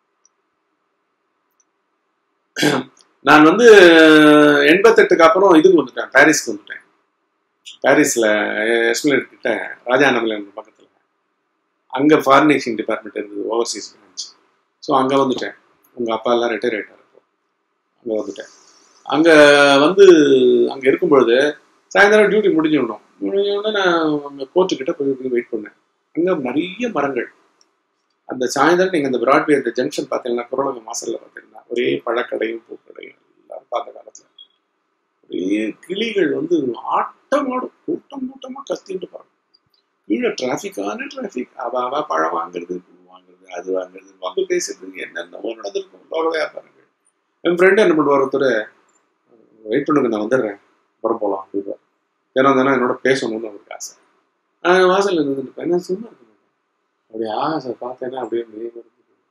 நான் வந்து எண்பத்தெட்டுக்கு அப்புறம் இதுக்கு வந்துட்டேன் பாரிஸ்க்கு வந்துட்டேன் பாரிஸ்ல எஸ்பிளேட் கிட்ட ராஜா நம்பலன் பக்கத்துல அங்க ஃபாரின் எக்ஸ்சேஞ்ச் டிபார்ட்மெண்ட் இருந்தது ஓவர்சீஸ் பிரான்ச் ஸோ அங்க வந்துட்டேன் உங்க அப்பா எல்லாம் ரிட்டையர் ஆயிட்டாரு அப்போ அங்க வந்துட்டேன் அங்க வந்து அங்க இருக்கும் பொழுது சாயந்தரம் டியூட்டி முடிஞ்சிடணும் முடிஞ்ச உடனே நான் அங்க கோர்ட்டு கிட்ட போய் போய் வெயிட் பண்ணேன் அங்க நிறைய மரங்கள் அந்த சாயந்தரம் நீங்க அந்த பிராட்வே அந்த ஜங்ஷன் பார்த்தீங்கன்னா குரலக மாசல்ல பார்த்தீங்கன்னா ஒரே பழக்கடையும் பூக்கடையும் எல்லாரும் பார்த்த காலத்துல ஒரே கிளிகள் வந்து ஆட்டமாடும் கூட்டம் கூட்டமா கத்திட்டு பாருங்க கீழே டிராஃபிக்கான டிராஃபிக் அவ அவ பழம் வாங்குறது பூ வாங்குறது அது வாங்குறது வந்து பேசுறது என்னென்னவோ நடந்திருக்கும் லோக வியாபாரங்கள் என் ஃப்ரெண்டு என்ன பண்ணுவார் ஒருத்தர் வெயிட் பண்ணுங்க நான் வந்துடுறேன் வர போகலாம் அப்படின்வார் ஏன்னா தானே என்னோட பேசணும்னு அவருக்கு ஆசை நான் வாசல்ல இருந்துட்டு என்ன சும்மா இருக்க மாட்டேன் அப்படியே ஆசை பார்த்தேன்னா அப்படியே மெய் மறந்து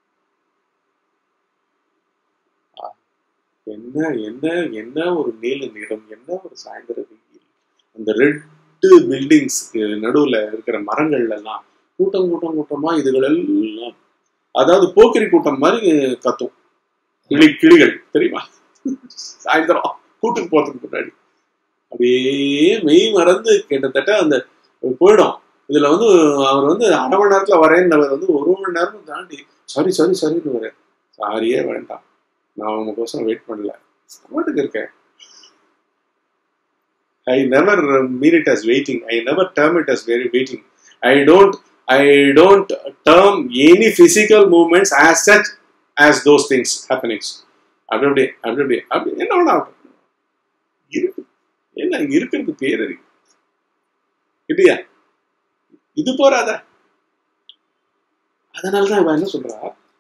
ஆ, என்ன என்ன என்ன ஒரு நீல நிறம் என்ன ஒரு சாயந்தர வெயில் அந்த ரெட்டு பில்டிங்ஸ்க்கு நடுவுல இருக்கிற மரங்கள்ல எல்லாம் கூட்டம் கூட்டம் கூட்டமா இதுகள் எல்லாம் அதாவது போக்கிரி கூட்டம் மாதிரி கத்தும் கிளி கிளிகள் தெரியுமா சாயந்தரம் கூட்டுக்கு போறதுக்கு முன்னாடி அப்படியே மெய் மறந்து கிட்டத்தட்ட அந்த போயிடும் இதுல வந்து அவர் வந்து அரை மணி நேரத்துல வரேன்னவர் வந்து ஒரு மணி நேரம் தாண்டி சாரி சாரி சாரின்னு வர சாரியே வேண்டாம் நான் உங்களுக்கோசரம் வெயிட் பண்ணல வீட்டுக்கு இருக்கேன் I never mean it as waiting I never term it as very waiting I don't I don't term any physical movements as such as those things happenings அப்படி அப்படியே அப்படி அப்படியே அப்படி என்ன வேணா ஆகட்டும். இருக்கு என்ன இங்க இருக்கிறது பேரறி இல்லையா இது போறாதா அதனாலதான் இவன் என்ன சொல்றா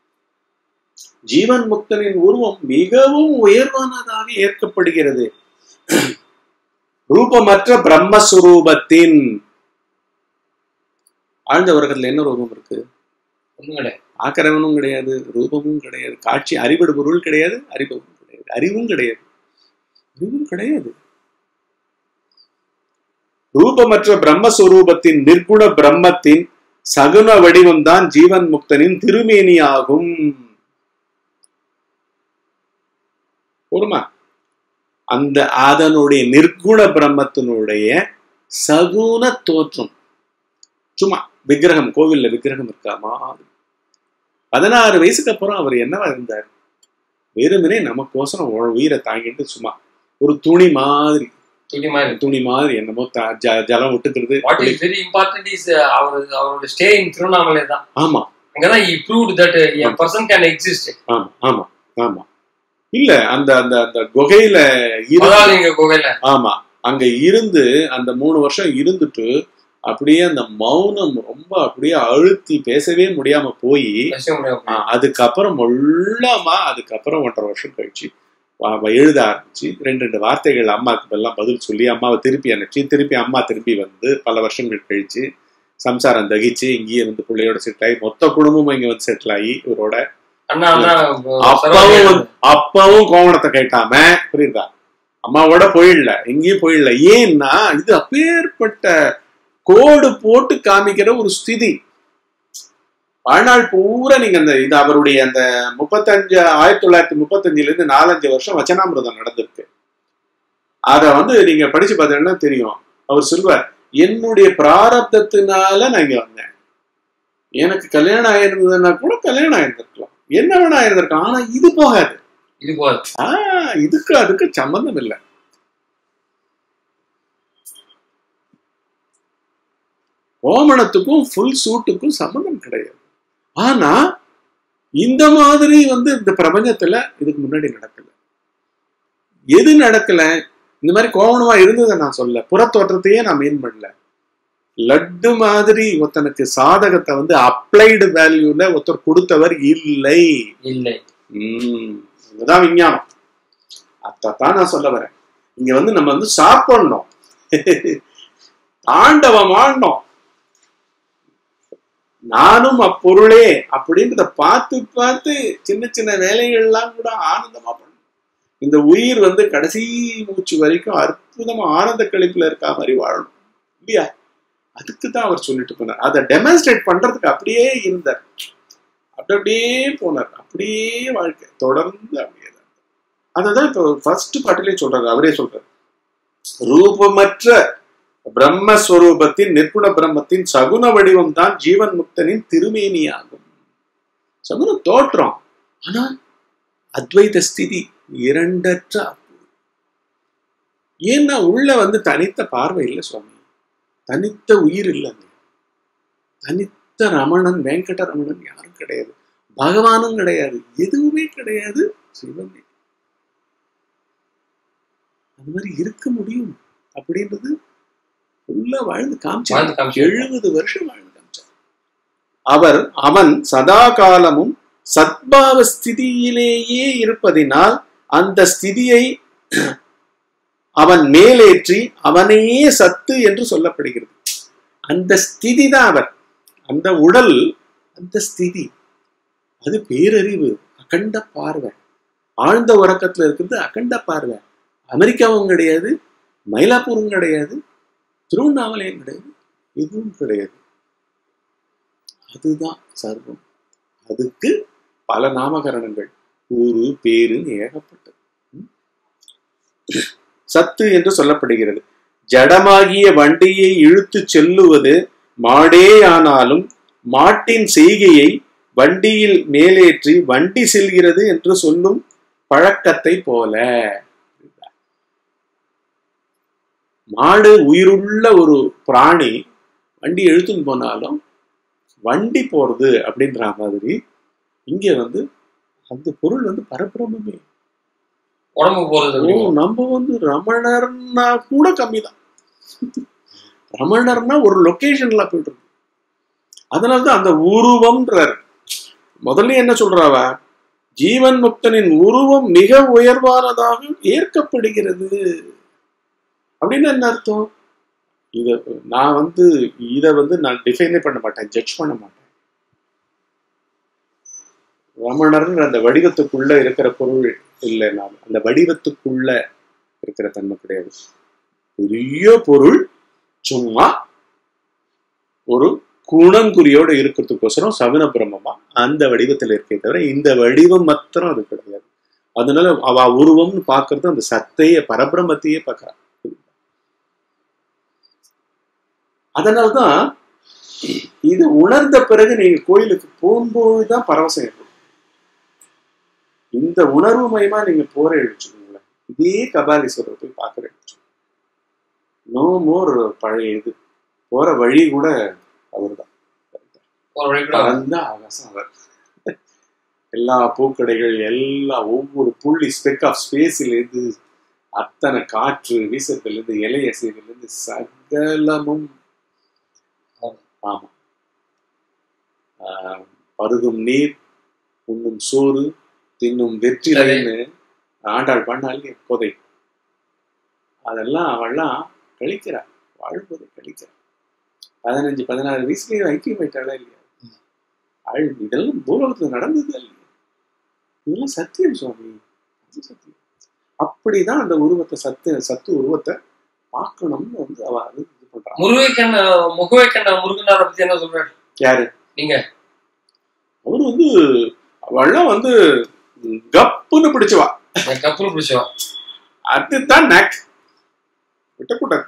ஜீவன் முக்தனின் உருவம் மிகவும் உயர்வானதாக ஏற்கப்படுகிறது ரூபமற்ற பிரம்மஸ்வரூபத்தின் ஆழ்ந்த உலகத்துல என்ன ரூபம் இருக்கு ஒண்ணும் கிடையாது ஆக்கிரமனும் கிடையாது ரூபமும் கிடையாது காட்சி அறிவிடு பொருள் கிடையாது அறிபவமும் கிடையாது அறிவும் கிடையாது அறிவும் கிடையாது ரூபமற்ற பிரம்மஸ்வரூபத்தின் நிர்குண பிரம்மத்தின் சகுன வடிவம்தான் ஜீவன் முக்தனின் திருமேனியாகும் போருமா அந்த அதனுடைய நிர்குண பிரம்மத்தினுடைய சகுன தோற்றம் சும்மா விக்கிரகம் கோவில்ல விக்கிரகம் இருக்கா மாதிரி பதினாறு வயசுக்கு அப்புறம் அவர் என்னவா இருந்தார் வெறுமனே நமக்கோசரம் உ- உயிரை தாங்கிட்டு சும்மா ஒரு துணி மாதிரி துணி மாதிரி துணி மாதிரி என்னமோ த- ஜ- ஜலம் விட்டுக்கிறது what is very important is அவர் அவரோட ஸ்டே இன் திருவண்ணாமலை தான் ஆமா அங்கதான் he proved that a person can exist ஆமா ஆமா ஆமா இல்ல அந்த அந்த அந்த குகையில இரு மகாலிங்க குகையில ஆமா அங்க இருந்து அந்த மூணு வருஷம் இருந்துட்டு அப்படியே அந்த மௌனம் ரொம்ப அப்படியே அழுத்தி பேசவே முடியாம போய் பேச முடியாது அதுக்கப்புறம் உள்ளமா அதுக்கப்புறம் ஒன்றரை வருஷம் கழிச்சு வ- வ- எழுத ஆரம்பிச்சு ரெண்டு ரெண்டு வார்த்தைகள் அம்மாவுக்கு எல்லாம் பதில் சொல்லி அம்மாவை திருப்பி அனுப்பிச்சு திருப்பி அம்மா திருப்பி வந்து பல வருஷங்கள் கழிச்சு சம்சாரம் தகிச்சு இங்கேயே வந்து பிள்ளையோட செட்டில் ஆகி மொத்த குடும்பமும் இங்க வந்து செட்டில் ஆகி இவரோட அண்ணா அண்ணா அப்பவும் வந்து- அப்பவும் கோவணத்தை கேட்டாம புரியுதா அம்மாவோட போயிடல எங்கேயும் போயிடல ஏன்னா இது அப்பேற்பட்ட கோடு போட்டு காமிக்கிற ஒரு ஸ்திதி வாழ்நாள் பூரா நீங்க அந்த இது அவருடைய அந்த முப்பத்தஞ்சு ஆயிரத்தி தொள்ளாயிரத்தி முப்பத்தஞ்சுல இருந்து நாலஞ்சு வருஷம் வச்சனாமிரதம் நடந்திருக்கு அத வந்து நீங்க படிச்சு பார்த்தீங்கன்னா தெரியும் அவர் சொல்வார் என்னுடைய பிராரப்தத்தினால நான் இங்க வந்தேன் எனக்கு கல்யாணம் ஆயிருந்ததுன்னா கூட கல்யாணம் ஆயிருந்திருக்கலாம் என்ன வேணா ஆயிருந்திருக்கலாம் ஆனா இது போகாது இது போது ஆஹ் இதுக்கு அதுக்கு சம்பந்தம் இல்லை கோமணத்துக்கும் ஃபுல் சூட்டுக்கும் சம்பந்தம் கிடையாது ஆனா இந்த மாதிரி வந்து இந்த பிரபஞ்சத்துல இதுக்கு முன்னாடி நடக்கல எது நடக்கல இந்த மாதிரி கோவணமா இருந்ததை நான் சொல்ல புறத்தோற்றத்தையே நான் மீன் பண்ணல லட்டு மாதிரி ஒருத்தனுக்கு சாதகத்தை வந்து அப்ளைடு வேல்யூல ஒருத்தர் கொடுத்தவர் இல்லை இல்லை உம் இதுதான் விஞ்ஞானம் அதான் நான் சொல்ல வரேன் இங்க வந்து நம்ம வந்து சாப்பிடணும் ஆண்டவம் ஆண்டோம் நானும் அப்பொருளே அப்படின்றத பார்த்து பார்த்து சின்ன சின்ன வேலைகள்லாம் கூட ஆனந்தமா பண்ணணும் இந்த உயிர் வந்து கடைசி மூச்சு வரைக்கும் அற்புதமா ஆனந்த கழிப்புல இருக்கா மாதிரி வாழணும் இல்லையா அதுக்கு தான் அவர் சொல்லிட்டு போனார் அதை டெமான்ஸ்ட்ரேட் பண்றதுக்கு அப்படியே இருந்தார் அப்படி அப்படியே போனார் அப்படியே வாழ்க்கை தொடர்ந்து அப்படியே தான் அததான் இப்போ ஃபர்ஸ்ட் பாட்டிலே சொல்றாரு அவரே சொல்றாரு ரூபமற்ற பிரம்மஸ்வரூபத்தின் நிர்குண பிரம்மத்தின் சகுன வடிவம் தான் ஜீவன் முக்தனின் திருமேனியாகும் சகுன தோற்றம் ஆனா அத்வைத ஸ்திதி இரண்டற்ற அப்பு. ஏன்னா உள்ள வந்து தனித்த பார்வை இல்லை சுவாமி தனித்த உயிர் இல்லைங்க தனித்த ரமணன் வெங்கட ரமணன் யாரும் கிடையாது பகவானும் கிடையாது எதுவுமே கிடையாது சிவமே அந்த மாதிரி இருக்க முடியும் அப்படின்றது உள்ள வாழ்ந்து காமிச்சார் வாழ்ந்து காமிச்சார். எழுபது வருஷம் வாழ்ந்து காமிச்சார் அவர் அவன் சதா காலமும் சத்பாவ ஸ்திதியிலேயே இருப்பதினால் அந்த ஸ்திதியை அவன் மேலேற்றி அவனையே சத்து என்று சொல்லப்படுகிறது அந்த ஸ்திதி தான் அவர் அந்த உடல் அந்த ஸ்திதி அது பேரறிவு அகண்ட பார்வை ஆழ்ந்த உறக்கத்துல இருக்கிறது அகண்ட பார்வை அமெரிக்காவும் கிடையாது மயிலாப்பூரும் கிடையாது திருவண்ணாமலையும் கிடையாது எதுவும் கிடையாது அதுதான் சர்வம் அதுக்கு பல நாமகரணங்கள் ஊரு பேருன்னு ஏகப்பட்டது ம்? சத்து என்று சொல்லப்படுகிறது ஜடமாகிய வண்டியை இழுத்து செல்லுவது மாடே ஆனாலும் மாட்டின் செய்கையை வண்டியில் மேலேற்றி வண்டி செல்கிறது என்று சொல்லும் பழக்கத்தை போல மாடு உயிருள்ள ஒரு பிராணி வண்டி இழுத்துன்னு போனாலும் வண்டி போறது அப்படின்ற மாதிரி இங்க வந்து அந்த பொருள் வந்து பரபிரமே உடம்பு போறது ஓ நம்ம வந்து ரமணர்னா கூட கம்மி தான் ரமணர்னா ஒரு லொகேஷன்ல போயிட்டு இருக்கு அதனாலதான் அந்த உருவம்ன்றார் முதல்ல என்ன சொல்றாவ ஜீவன் முக்தனின் உருவம் மிக உயர்வானதாக ஏற்கப்படுகிறது அப்படின்னு என்ன அர்த்தம் இத நான் வந்து இத வந்து நான் டிஃபைனே பண்ண மாட்டேன் ஜட்ஜ் பண்ண மாட்டேன் ரமணர் அந்த வடிவத்துக்குள்ள இருக்கிற பொருள் இல்லை நான் அந்த வடிவத்துக்குள்ள இருக்கிற தன்மை கிடையாது பெரிய பொருள் சும்மா ஒரு குணங்குறியோட இருக்கிறதுக்கோசரம் சகுன பிரம்மமா அந்த வடிவத்தில் இருக்கே தவிர இந்த வடிவம் மாத்திரம் அது கிடையாது அதனால அவ உருவம்னு பார்க்கறது அந்த சத்தைய பரபிரமத்தையே பார்க்கறா அதனால்தான் இது உணர்ந்த பிறகு நீங்க கோயிலுக்கு போகும்போதுதான் பரவசம் ஏற்படும் இந்த உணர்வு மயமா நீங்க போற வச்சுக்கோங்களேன் இதே கபாலீஸ்வரர் போய் பார்க்குற நோ மோர் பழைய இது போற வழி கூட அவர்தான் ஒரு வழி கூட பறந்த ஆகாசம் அவர் எல்லா பூக்கடைகள் எல்லா ஒவ்வொரு புள்ளி ஸ்பெக் ஆஃப் ஸ்பேஸில் இருந்து அத்தனை காற்று வீசத்திலிருந்து இலை அசைவிலிருந்து சகலமும் ஆமா ஆஹ், பருகும் நீர் உண்ணும் சோறு தின்னும் வெற்றிலைன்னு ஆண்டாள் பண்ணால் கொதை அதெல்லாம் அவள்லாம் கழிக்கிறாள் வாழ்வதை கழிக்கிறாள் பதினஞ்சு பதினாறு வயசுலயே ஐக்கியம் ஆயிட்டாளா இல்லையா அழு இதெல்லாம் பூலோகத்துல நடந்தது இல்லையா இதெல்லாம் சத்தியம் சுவாமி அது சத்தியம் அப்படிதான் அந்த உருவத்தை சத்து சத்து உருவத்தை பார்க்கணும்னு வந்து அவ அது இது பண்றான் முருகை கண்ண முகவை கண்ண முருகனாரை பத்தி என்ன சொல்றாரு யாரு நீங்க அவரு வந்து அவள்லாம் வந்து கப்புன்னு பிடிச்சவா கப்பல் பிடிச்சவா அதுதான் நேக் விட்டக்கூடாது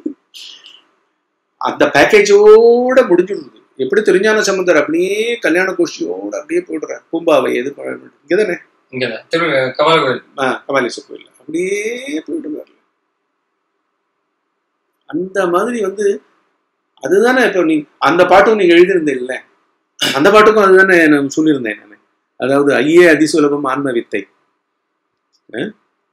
அந்த பேக்கேஜோட முடிஞ்சிடுது எப்படி திருஞான சம்பந்தர் அப்படியே கல்யாண கோஷ்டியோட அப்படியே போயிடுறார் பூம்பாவை எது இங்கதானே இங்கதான் திரு கபால கோயில் கபாலீஸ்வர் கோயில் அப்படியே போயிடுறாரு அந்த மாதிரி வந்து அதுதானே இப்போ நீ அந்த பாட்டும் நீங்க எழுதியிருந்தேன் இல்ல அந்த பாட்டுக்கும் அதுதானே நான் சொல்லியிருந்தேன் நான் அதாவது ஐயே அதிசுலபம் ஆன்ம வித்தை அஹ்?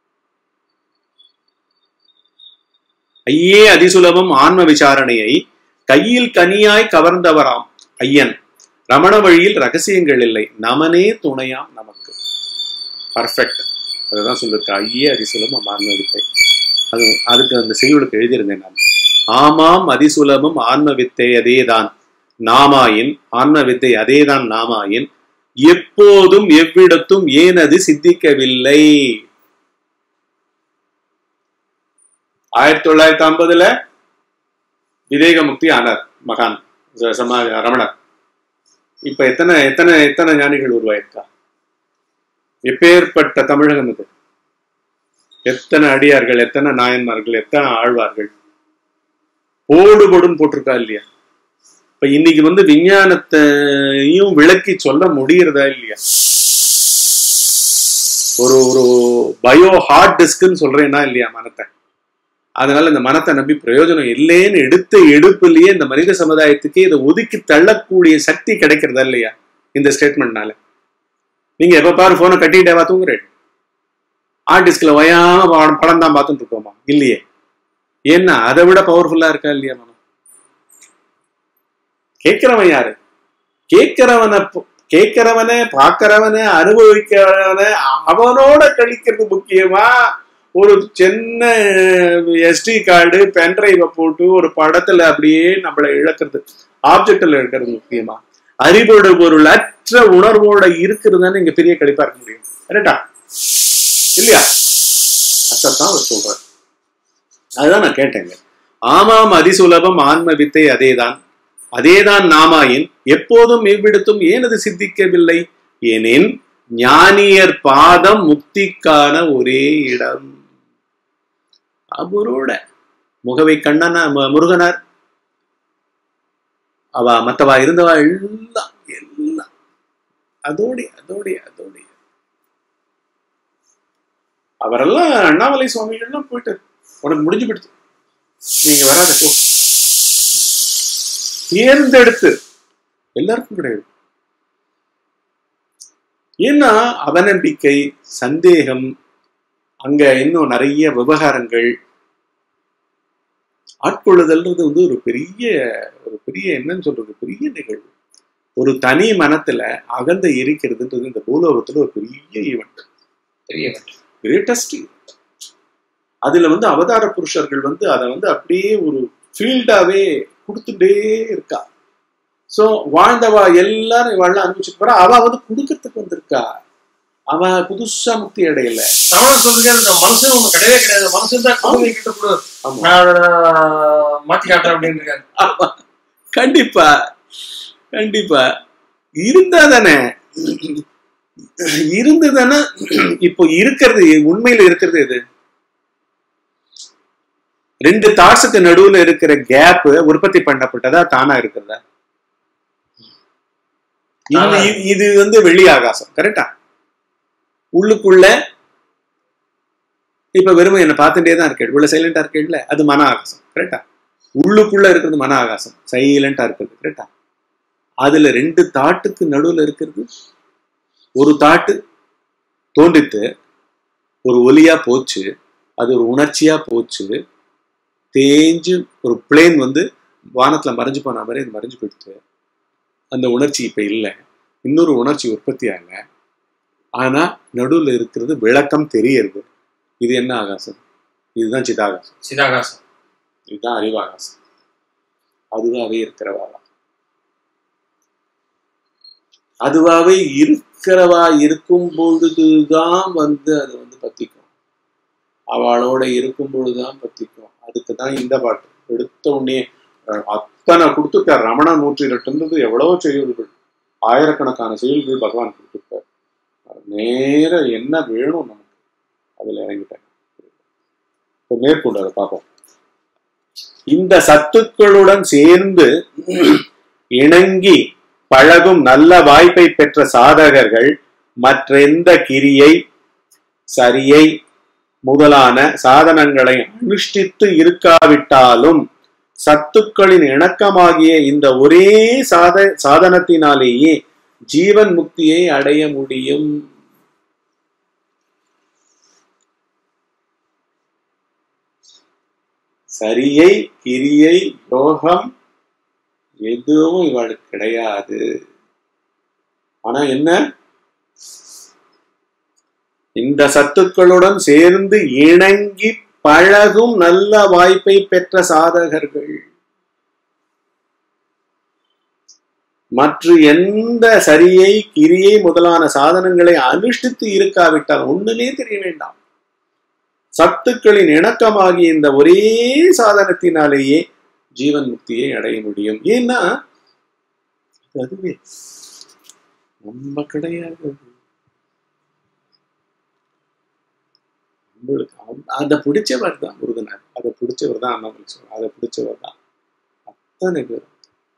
ஐயே அதிசுலபம் ஆன்ம விசாரணையை கையில் கனியாய் கவர்ந்தவராம் ஐயன் ரமண வழியில் ரகசியங்கள் இல்லை நமனே துணையாம் நமக்கு பர்ஃபெக்ட் அதுதான் சொல்லிருக்கு ஐயே அதிசுலபம் ஆன்ம வித்தை அது அதுக்கு அந்த செய்யுளுக்கு எழுதியிருந்தேன் நான் ஆமாம் அதிசுலபம் ஆன்ம வித்தை அதேதான் நாமாயின் ஆன்ம வித்தை அதேதான் நாமாயின் எப்போதும் எவ்விடத்தும் ஏன் அது சித்திக்கவில்லை ஆயிரத்தி தொள்ளாயிரத்தி ஐம்பதுல விவேக முக்தி ஆனார் மகான் ச- சமா ரமணர் இப்ப எத்தனை எத்தனை எத்தனை ஞானிகள் உருவாயிருக்கா எப்பேற்பட்ட தமிழகம் இது எத்தனை அடியார்கள் எத்தனை நாயன்மார்கள் எத்தனை ஆழ்வார்கள் ஓடுபடும் போட்டிருக்கா இல்லையா இப்ப இன்னைக்கு வந்து விஞ்ஞானத்தையும் விளக்கி சொல்ல முடியறதா இல்லையா ஒரு ஒரு பயோ ஹார்ட் டிஸ்க்னு சொல்றேன்னா இல்லையா மனத்தை அதனால இந்த மனத்தை நம்பி பிரயோஜனம் இல்லைன்னு எடுத்த எடுப்புலயே இந்த மனித சமுதாயத்துக்கு இதை ஒதுக்கி தள்ளக்கூடிய சக்தி கிடைக்கிறதா இல்லையா இந்த ஸ்டேட்மெண்ட்னால நீங்க எப்ப பாரு போனை கட்டிட்டேவா தூங்குறேன் ஹார்ட் டிஸ்க்ல வயாம படம் படம் தான் பார்த்துட்டு இருக்கோமா இல்லையே ஏன்னா அதை விட பவர்ஃபுல்லா இருக்கா இல்லையா மனம் கேட்கிறவன் யாரு கேட்கிறவனை பு- கேட்கிறவனை பார்க்கிறவனை அனுபவிக்கிறவனை அவனோட கழிக்கிறது முக்கியமா ஒரு சின்ன எஸ்டி கார்டு பென்ட்ரைவை போட்டு ஒரு படத்துல அப்படியே நம்மளை இழக்கிறது ஆப்ஜெக்ட்ல இருக்கிறது முக்கியமா அறிவோட பொருள் அற்ற உணர்வோட இருக்கிறது இங்க பெரிய கழிப்பா இருக்க முடியும் கரெக்டா இல்லையா அதான் அவர் சொல்றார் அதுதான் நான் கேட்டேங்க ஆமாம் அதிசுலபம் ஆன்ம வித்தை அதேதான் அதேதான் நாமாயின் எப்போதும் எவ்விடத்தும் ஏன் அது சித்திக்கவில்லை ஏனென் ஞானியர் பாதம் முக்திக்கான ஒரே இடம் அவரோட முகவை கண்ணனா மு- முருகனார் அவ மத்தவா இருந்தவா எல்லாம் எல்லாம் அதோடைய அதோடைய அதோடைய அவரெல்லாம் அண்ணாமலை சுவாமிகள்லாம் போயிட்டு உனக்கு முடிஞ்சு போயிடுது நீங்க வராத போ தேர்ந்தெடுத்து எல்லாருக்கும் கிடையாது ஏன்னா அவநம்பிக்கை சந்தேகம் அங்க இன்னும் நிறைய விவகாரங்கள் ஆட்கொள்ளுதல்ன்றது வந்து ஒரு பெரிய ஒரு பெரிய என்னன்னு சொல்றது பெரிய நிகழ்வு ஒரு தனி மனத்துல அகந்த இருக்கிறதுன்றது இந்த பூலோகத்துல ஒரு பெரிய ஈவெண்ட் பெரிய கிரேட்டஸ்ட் அதுல வந்து அவதார புருஷர்கள் வந்து அதை வந்து அப்படியே ஒரு ஃபீல்டாவே கொடுத்துட்டே இருக்கா சோ வாழ்ந்தவா எல்லாரும் இவாள்லாம் அனுபவிச்சுட்டு போறா அவ வந்து கொடுக்கறதுக்கு வந்திருக்கா அவ புதுசா முக்தி அடையல தமிழ் சொல்றீங்க இந்த மனுஷன் ஒண்ணு கிடையவே கிடையாது மனுஷன் தான் குழந்தை கிட்ட கூட ஆமா. நான் மாத்தி காட்டுறேன் அப்படின்னு இருக்காரு ஆமா. கண்டிப்பா கண்டிப்பா இருந்தா தானே இருந்து தானே இப்போ இருக்கிறது உண்மையில இருக்கிறது எது ரெண்டு தாட்ஸுக்கு நடுவுல இருக்கிற கேப் உற்பத்தி பண்ணப்பட்டதா தானா இருக்கிறதா இது தானா. இது வந்து வெளி ஆகாசம் கரெக்டா உள்ளுக்குள்ள இப்ப வெறுமை என்ன பார்த்துட்டே தான் இருக்கேன் உள்ள சைலண்டா இருக்கேன்ல அது மன ஆகாசம் கரெக்டா உள்ளுக்குள்ள இருக்கிறது மன ஆகாசம் சைலண்டா இருக்கிறது கரெக்டா அதுல ரெண்டு தாட்டுக்கு நடுவுல இருக்கிறது ஒரு தாட்டு தோன்றித்து ஒரு ஒலியா போச்சு அது ஒரு உணர்ச்சியா போச்சு தேஞ்சு ஒரு பிளேன் வந்து வானத்துல மறைஞ்சு போன மாதிரி அது மறைஞ்சு போயிடுச்சு அந்த உணர்ச்சி இப்ப இல்லை இன்னொரு உணர்ச்சி உற்பத்தி ஆகல ஆனா நடுவுல இருக்கிறது விளக்கம் தெரியறது இது என்ன ஆகாசம் இதுதான் சிதாகாசம் சிதாகாசம் இதுதான் அறிவாகாசம் அதுவாகவே இருக்கிறவாளா அதுவாகவே இருக்கிறவா இருக்கும் பொழுதுதான் வந்து அது வந்து பத்திக்கும் அவளோட இருக்கும் பொழுதுதான் பத்திக்கும் அதுக்கு தான் இந்த பாட்டு எடுத்த உடனே அஹ், அத்தனை கொடுத்துருக்கார் ரமண நூற்றி ரெண்டுன்றது எவ்வளவோ செயல்கள் ஆயிரக்கணக்கான செயல்கள் பகவான் கொடுத்துருக்கார் நேர என்ன வேணும் நமக்கு அதுல இறங்கிட்டாங்க இப்ப மேற்கொண்டு அதை பார்ப்போம் இந்த சத்துக்களுடன் சேர்ந்து இணங்கி பழகும் நல்ல வாய்ப்பை பெற்ற சாதகர்கள் மற்றெந்த கிரியை சரியை முதலான சாதனங்களை அனுஷ்டித்து இருக்காவிட்டாலும் சத்துக்களின் இணக்கமாகிய இந்த ஒரே சாத சாதனத்தினாலேயே ஜீவன் முக்தியை அடைய முடியும் சரியை கிரியை யோகம் எதுவும் இவளுக்கு கிடையாது ஆனா என்ன இந்த சத்துக்களுடன் சேர்ந்து இணங்கி பழகும் நல்ல வாய்ப்பை பெற்ற சாதகர்கள் மற்ற எந்த சரியை கிரியை முதலான சாதனங்களை அனுஷ்டித்து இருக்காவிட்டால் ஒண்ணுமே தெரிய வேண்டாம் சத்துக்களின் இணக்கமாகிய இந்த ஒரே சாதனத்தினாலேயே ஜீவன் முக்தியை அடைய முடியும் ஏன்னா அது அதுவே நம்ம கிடையாது அது. நம்மளுக்கு அவ- அதை பிடிச்சவர் தான் முருகனார் அதை பிடிச்சவர் தான் அண்ணாமலை சொல்றார் அதை பிடிச்சவர் தான் அத்தனை பேர்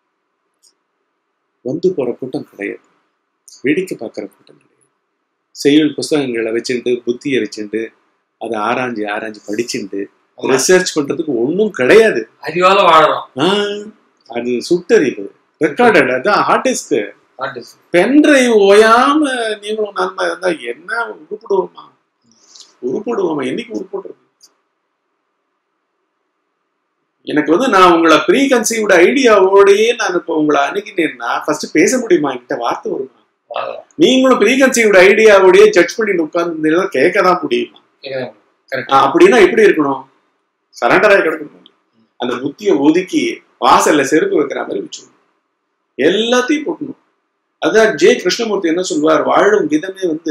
வந்து போற கூட்டம் கிடையாது வேடிக்கை பார்க்குற கூட்டம் கிடையாது செய்யுள் புஸ்தகங்களை வச்சுட்டு புத்தியை வச்சுட்டு அதை ஆராய்ஞ்சு ஆராய்ஞ்சு படிச்சுட்டு ரிசர்ச் பண்றதுக்கு ஒண்ணும் கிடையாது அறிவால வாழலாம் ஆ, அது சுட்டறிவு ரெக்கார்டட் அதான் ஹார்டிஸ்க்கு ஆர்டிஸ்ட் பென்ட்ரைவ் ஓயாம நீங்களும் நன்மை இருந்தா என்ன உருப்படுவோமா உருப்படுவோமா என்னைக்கு உருப்படுறது எனக்கு வந்து நான் உங்களை ப்ரீ கன்சீவ்டு ஐடியாவோடயே நான் இப்போ உங்களை அணுகினேன்னா ஃபர்ஸ்ட் பேச முடியுமா என்கிட்ட வார்த்தை வருமா நீங்களும் ப்ரீ கன்சீவ்டு ஐடியாவோடயே ஜட்ஜ் பண்ணி உட்கார்ந்து கேட்க தான் முடியுமா ஆ, அப்படின்னா எப்படி இருக்கணும் சரண்டராக கிடக்கணும் அந்த புத்தியை ஒதுக்கி வாசல்ல செருப்பு வைக்கிற மாதிரி வச்சுக்கணும் எல்லாத்தையும் போட்டணும் அதான் ஜே கிருஷ்ணமூர்த்தி என்ன சொல்வார் வாழும் விதமே வந்து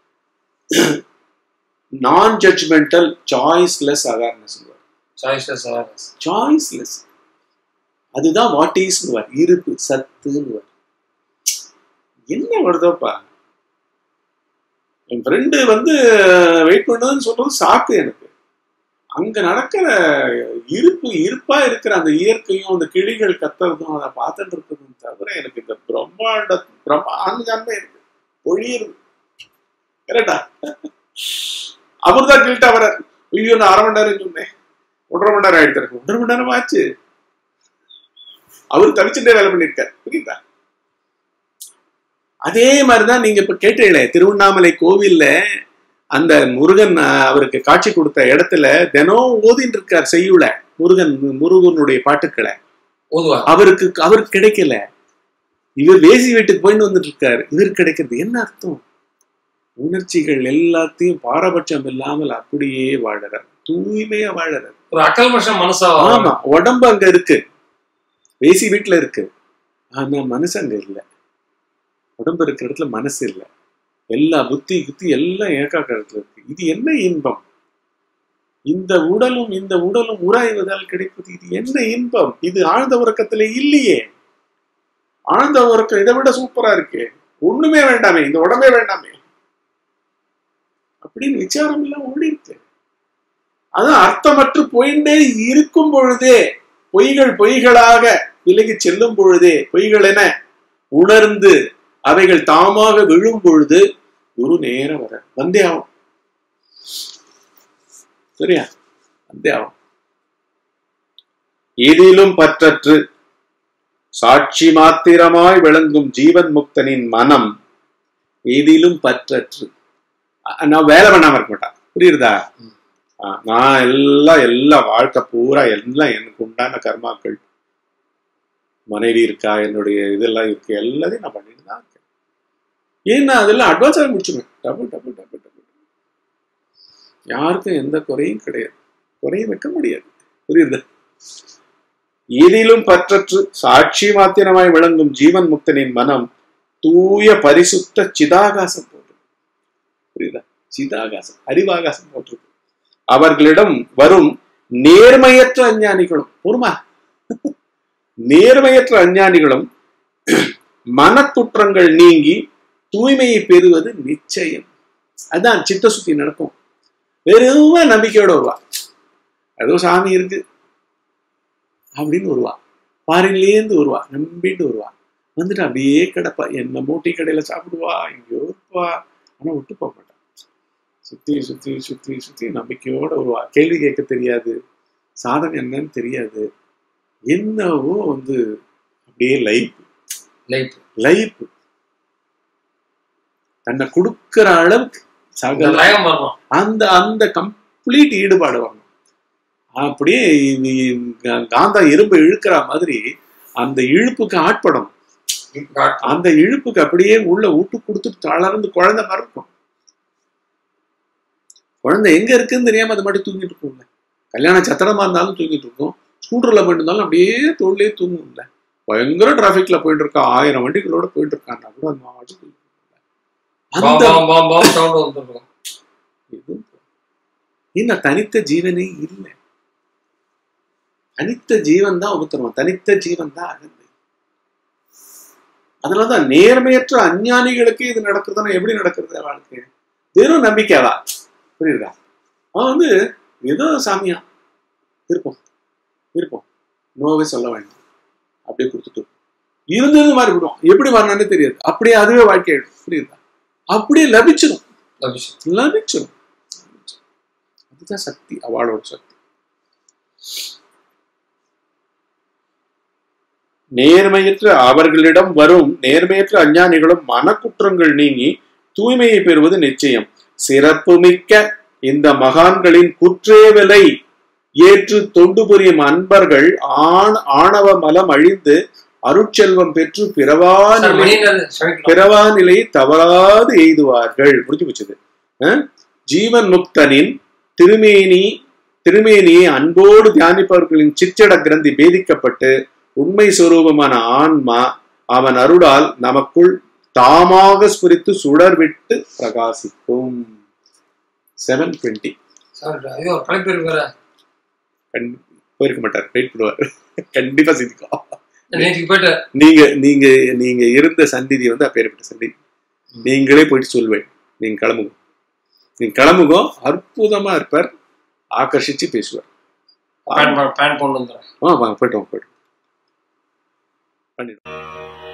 நான் judgemental choiceless awareness choiceless awareness choiceless அதுதான் வாட் இஸ்னுவார் இருப்பு சத்துன்னுவார் என்ன வருதோப்பா என் ஃப்ரெண்டு வந்து வெயிட் பண்ணுன்னு சொல்றது சாக்கு எனக்கு அங்க நடக்கிற இருப்பு இருப்பா இருக்கிற அந்த இயற்கையும் அந்த கிளிகள் கத்துறதும் அதை பார்த்துட்டு இருக்கிறதும் தவிர எனக்கு இந்த பிரம்மாண்ட பிரம்மாண்டமே இருக்கு பொழியுது கரெக்டா அவர் தான் கில்ட்டா வர ஐயோ நான் அரை மணி நேரம் சொன்னேன் ஒன்றரை மணி நேரம் ஆயிடுச்சு எனக்கு. ஒன்றரை மணி நேரம் ஆச்சு அவர் தவிச்சுட்டே வேலை பண்ணிருக்காரு புரியுதா அதே மாதிரிதான் நீங்க இப்ப கேட்டீங்களே திருவண்ணாமலை கோவில்ல அந்த முருகன் அஹ், அவருக்கு காட்சி கொடுத்த இடத்துல தினம் ஓதின்னு இருக்கார் செய்யுள முருகன் முருகனுடைய பாட்டுக்களை ஓதுவார் அவருக்கு அவருக்கு கிடைக்கல இவர் வேசி வீட்டுக்கு போயிட்டு வந்துட்டு இருக்காரு இவருக்கு கிடைக்கிறது என்ன அர்த்தம் உணர்ச்சிகள் எல்லாத்தையும் பாரபட்சம் இல்லாமல் அப்படியே வாழறார் தூய்மையா வாழறார் ஒரு அக்கல்மஷம் மனசா ஆமா உடம்பு அங்க இருக்கு வேசி வீட்டுல இருக்கு ஆனா மனசு அங்க இல்ல உடம்பு இருக்கிற இடத்துல மனசு இல்ல எல்லா புத்தி குத்தி எல்லாம் ஏகாக்க இடத்துல இருக்கு இது என்ன இன்பம் இந்த உடலும் இந்த உடலும் உராய்வதால் கிடைப்பது இது என்ன இன்பம் இது ஆழ்ந்த உறக்கத்துல இல்லையே ஆழ்ந்த உறக்கம் இதை விட சூப்பரா இருக்கே ஒண்ணுமே வேண்டாமே இந்த உடம்பே வேண்டாமே அப்படின்னு விசாரம் எல்லாம் ஓடி இருக்கு அதான் அர்த்தமற்று போயிட்டே இருக்கும் பொழுதே பொய்கள் பொய்களாக விலகி செல்லும் பொழுதே பொய்கள் என உணர்ந்து அவைகள் தாமாக விழும் பொழுது குரு நேர வர வந்தே ஆகும் சரியா வந்தே ஆகும் இதிலும் பற்றற்று சாட்சி மாத்திரமாய் விளங்கும் ஜீவன் முக்தனின் மனம் இதிலும் பற்றற்று அ- நான் வேலை பண்ணாம இருக்க மாட்டான் புரியுறதா ம். ஆ, நான் எல்லாம் எல்லாம் வாழ்க்கை பூரா எல்லாம் எனக்கு உண்டான கர்மாக்கள் மனைவி இருக்கா என்னுடைய இதெல்லாம் இருக்கு எல்லாத்தையும் நான் பண்ணிட்டு தான் இருக்கேன் ஏன்னா அதெல்லாம் அட்வான்ஸாக முடிச்சிடுவேன் டபுள் டபுள் டபுள் டபுள் யாருக்கும் எந்த குறையும் கிடையாது குறையும் வைக்க முடியாது புரியுது இதிலும் பற்றற்று சாட்சி மாத்திரமாய் விளங்கும் ஜீவன் முக்தனின் மனம் தூய பரிசுத்த சிதாகாசம் போன்று புரியுதா சிதாகாசம் அறிவாகாசம் போன்று அவர்களிடம் வரும் நேர்மையற்ற அஞ்ஞானிகளும் பொறுமா நேர்மையற்ற அஞ்ஞானிகளும் மனக்குற்றங்கள் நீங்கி தூய்மையை பெறுவது நிச்சயம் அதான் சித்த சுத்தி நடக்கும் வெறும் நம்பிக்கையோட வருவா ஏதோ சாமி இருக்கு அப்படின்னு வருவா பாரிலேருந்து வருவா நம்பிட்டு வருவா வந்துட்டு அப்படியே கிடப்பா என்ன மூட்டை கடையில சாப்பிடுவா எங்கேயோ இருப்பா ஆனா விட்டு போக மாட்டா சுத்தி சுத்தி சுத்தி சுத்தி நம்பிக்கையோட வருவா கேள்வி கேட்க தெரியாது சாதனை என்னன்னு தெரியாது என்னவோ வந்து அப்படியே லைஃப் லைஃப் லைஃப் தன்னை கொடுக்கிற அளவுக்கு சகல லயம் வரணும் அந்த அந்த கம்ப்ளீட் ஈடுபாடு வரணும் அப்படியே இது கா- காந்தா இரும்பு இழுக்கிற மாதிரி அந்த இழுப்புக்கு ஆட்படணும் அந்த இழுப்புக்கு அப்படியே உள்ள விட்டு கொடுத்துட்டு தளர்ந்து குழந்தை மாதிரி இருக்கும் குழந்தை எங்க இருக்குன்னு தெரியாம அது மட்டும் தூங்கிட்டு இருக்கும்ல கல்யாண சத்திரமா இருந்தாலும் தூங்கிட்டு இருக்கும் ஸ்கூட்டர்ல போயிட்டு இருந்தாலும் அப்படியே தோல்லே தூங்கும்ல பயங்கர டிராபிக்ல போயிட்டு இருக்கா ஆயிரம் வண்டிகளோட போயிட்டு இருக்கான்னா கூட அந்த மாட்டு தூங்கிட்டு இருக்கும்ல. அந்த பாம் பாம் பாம் சவுண்ட் வந்துருக்கும் இது இன்னும் தனித்த ஜீவனே இல்லை தனித்த ஜீவன் தான் உபத்திரவம் தனித்த ஜீவன் தான் அகந்தை அதனாலதான் நேர்மையற்ற அஞ்ஞானிகளுக்கு இது நடக்குதுன்னா எப்படி நடக்கிறது வாழ்க்கை வெறும் நம்பிக்கைவா புரியுதா அவன் வந்து ஏதோ சாமியா இருப்போம் இருப்போம் நோவே சொல்ல வேண்டாம் அப்படியே கொடுத்துட்டு இருந்தது மாதிரி விடுவோம் எப்படி வரணும்னு தெரியாது அப்படியே அதுவே வாழ்க்கை ஆயிடும் புரியுதா அப்படியே லபிச்சிடும் அபிஷேக் லபிச்சிடும் அதுதான் சக்தி அவளோட சக்தி நேர்மையற்ற அவர்களிடம் வரும் நேர்மையற்ற அஞ்ஞானிகளும் மனக்குற்றங்கள் நீங்கி தூய்மையை பெறுவது நிச்சயம் சிறப்புமிக்க இந்த மகான்களின் குற்றேவலை ஏற்று தொண்டு புரியும் அன்பர்கள் ஆண் ஆணவ மலம் அழிந்து அருட்செல்வம் பெற்று பிறவா சார் நிலை மணிநகர் சமைக்கலாம் பிறவா நிலையை தவறாது எய்துவார்கள் முடிஞ்சு போச்சுது அஹ்? ஜீவன் முக்தனின் திருமேனி திருமேனியை அன்போடு தியானிப்பவர்களின் சிச்சட கிரந்தி பேதிக்கப்பட்டு உண்மை சுரூபமான ஆன்மா அவன் அருளால் நமக்குள் தாமாக ஸ்புரித்து சுடர் விட்டு பிரகாசிக்கும் செவன் டுவெண்ட்டி சார் ஐயோ கலைப்பேர் வேற போயிருக்க மாட்டார் வெயிட் பண்ணுவார் கண்டிப்பா சிந்திக்கும் நேற்றுக்கு போயிட்டு நீங்க நீங்க நீங்க இருந்த சந்திதி வந்து அப்பேற்பட்ட சந்திதி நீங்களே போயிட்டு சொல்வேன் நீங்க கிளம்புங்க நீங்க கிளம்புங்க அற்புதமா இருப்பார் ஆகர்ஷிச்சு பேசுவார் பேன் பேன் கொண்டு வந்துடுறேன் ஆ வாங்க போயிட்டோம் போயிட்டோம் பண்ணிடுவோம்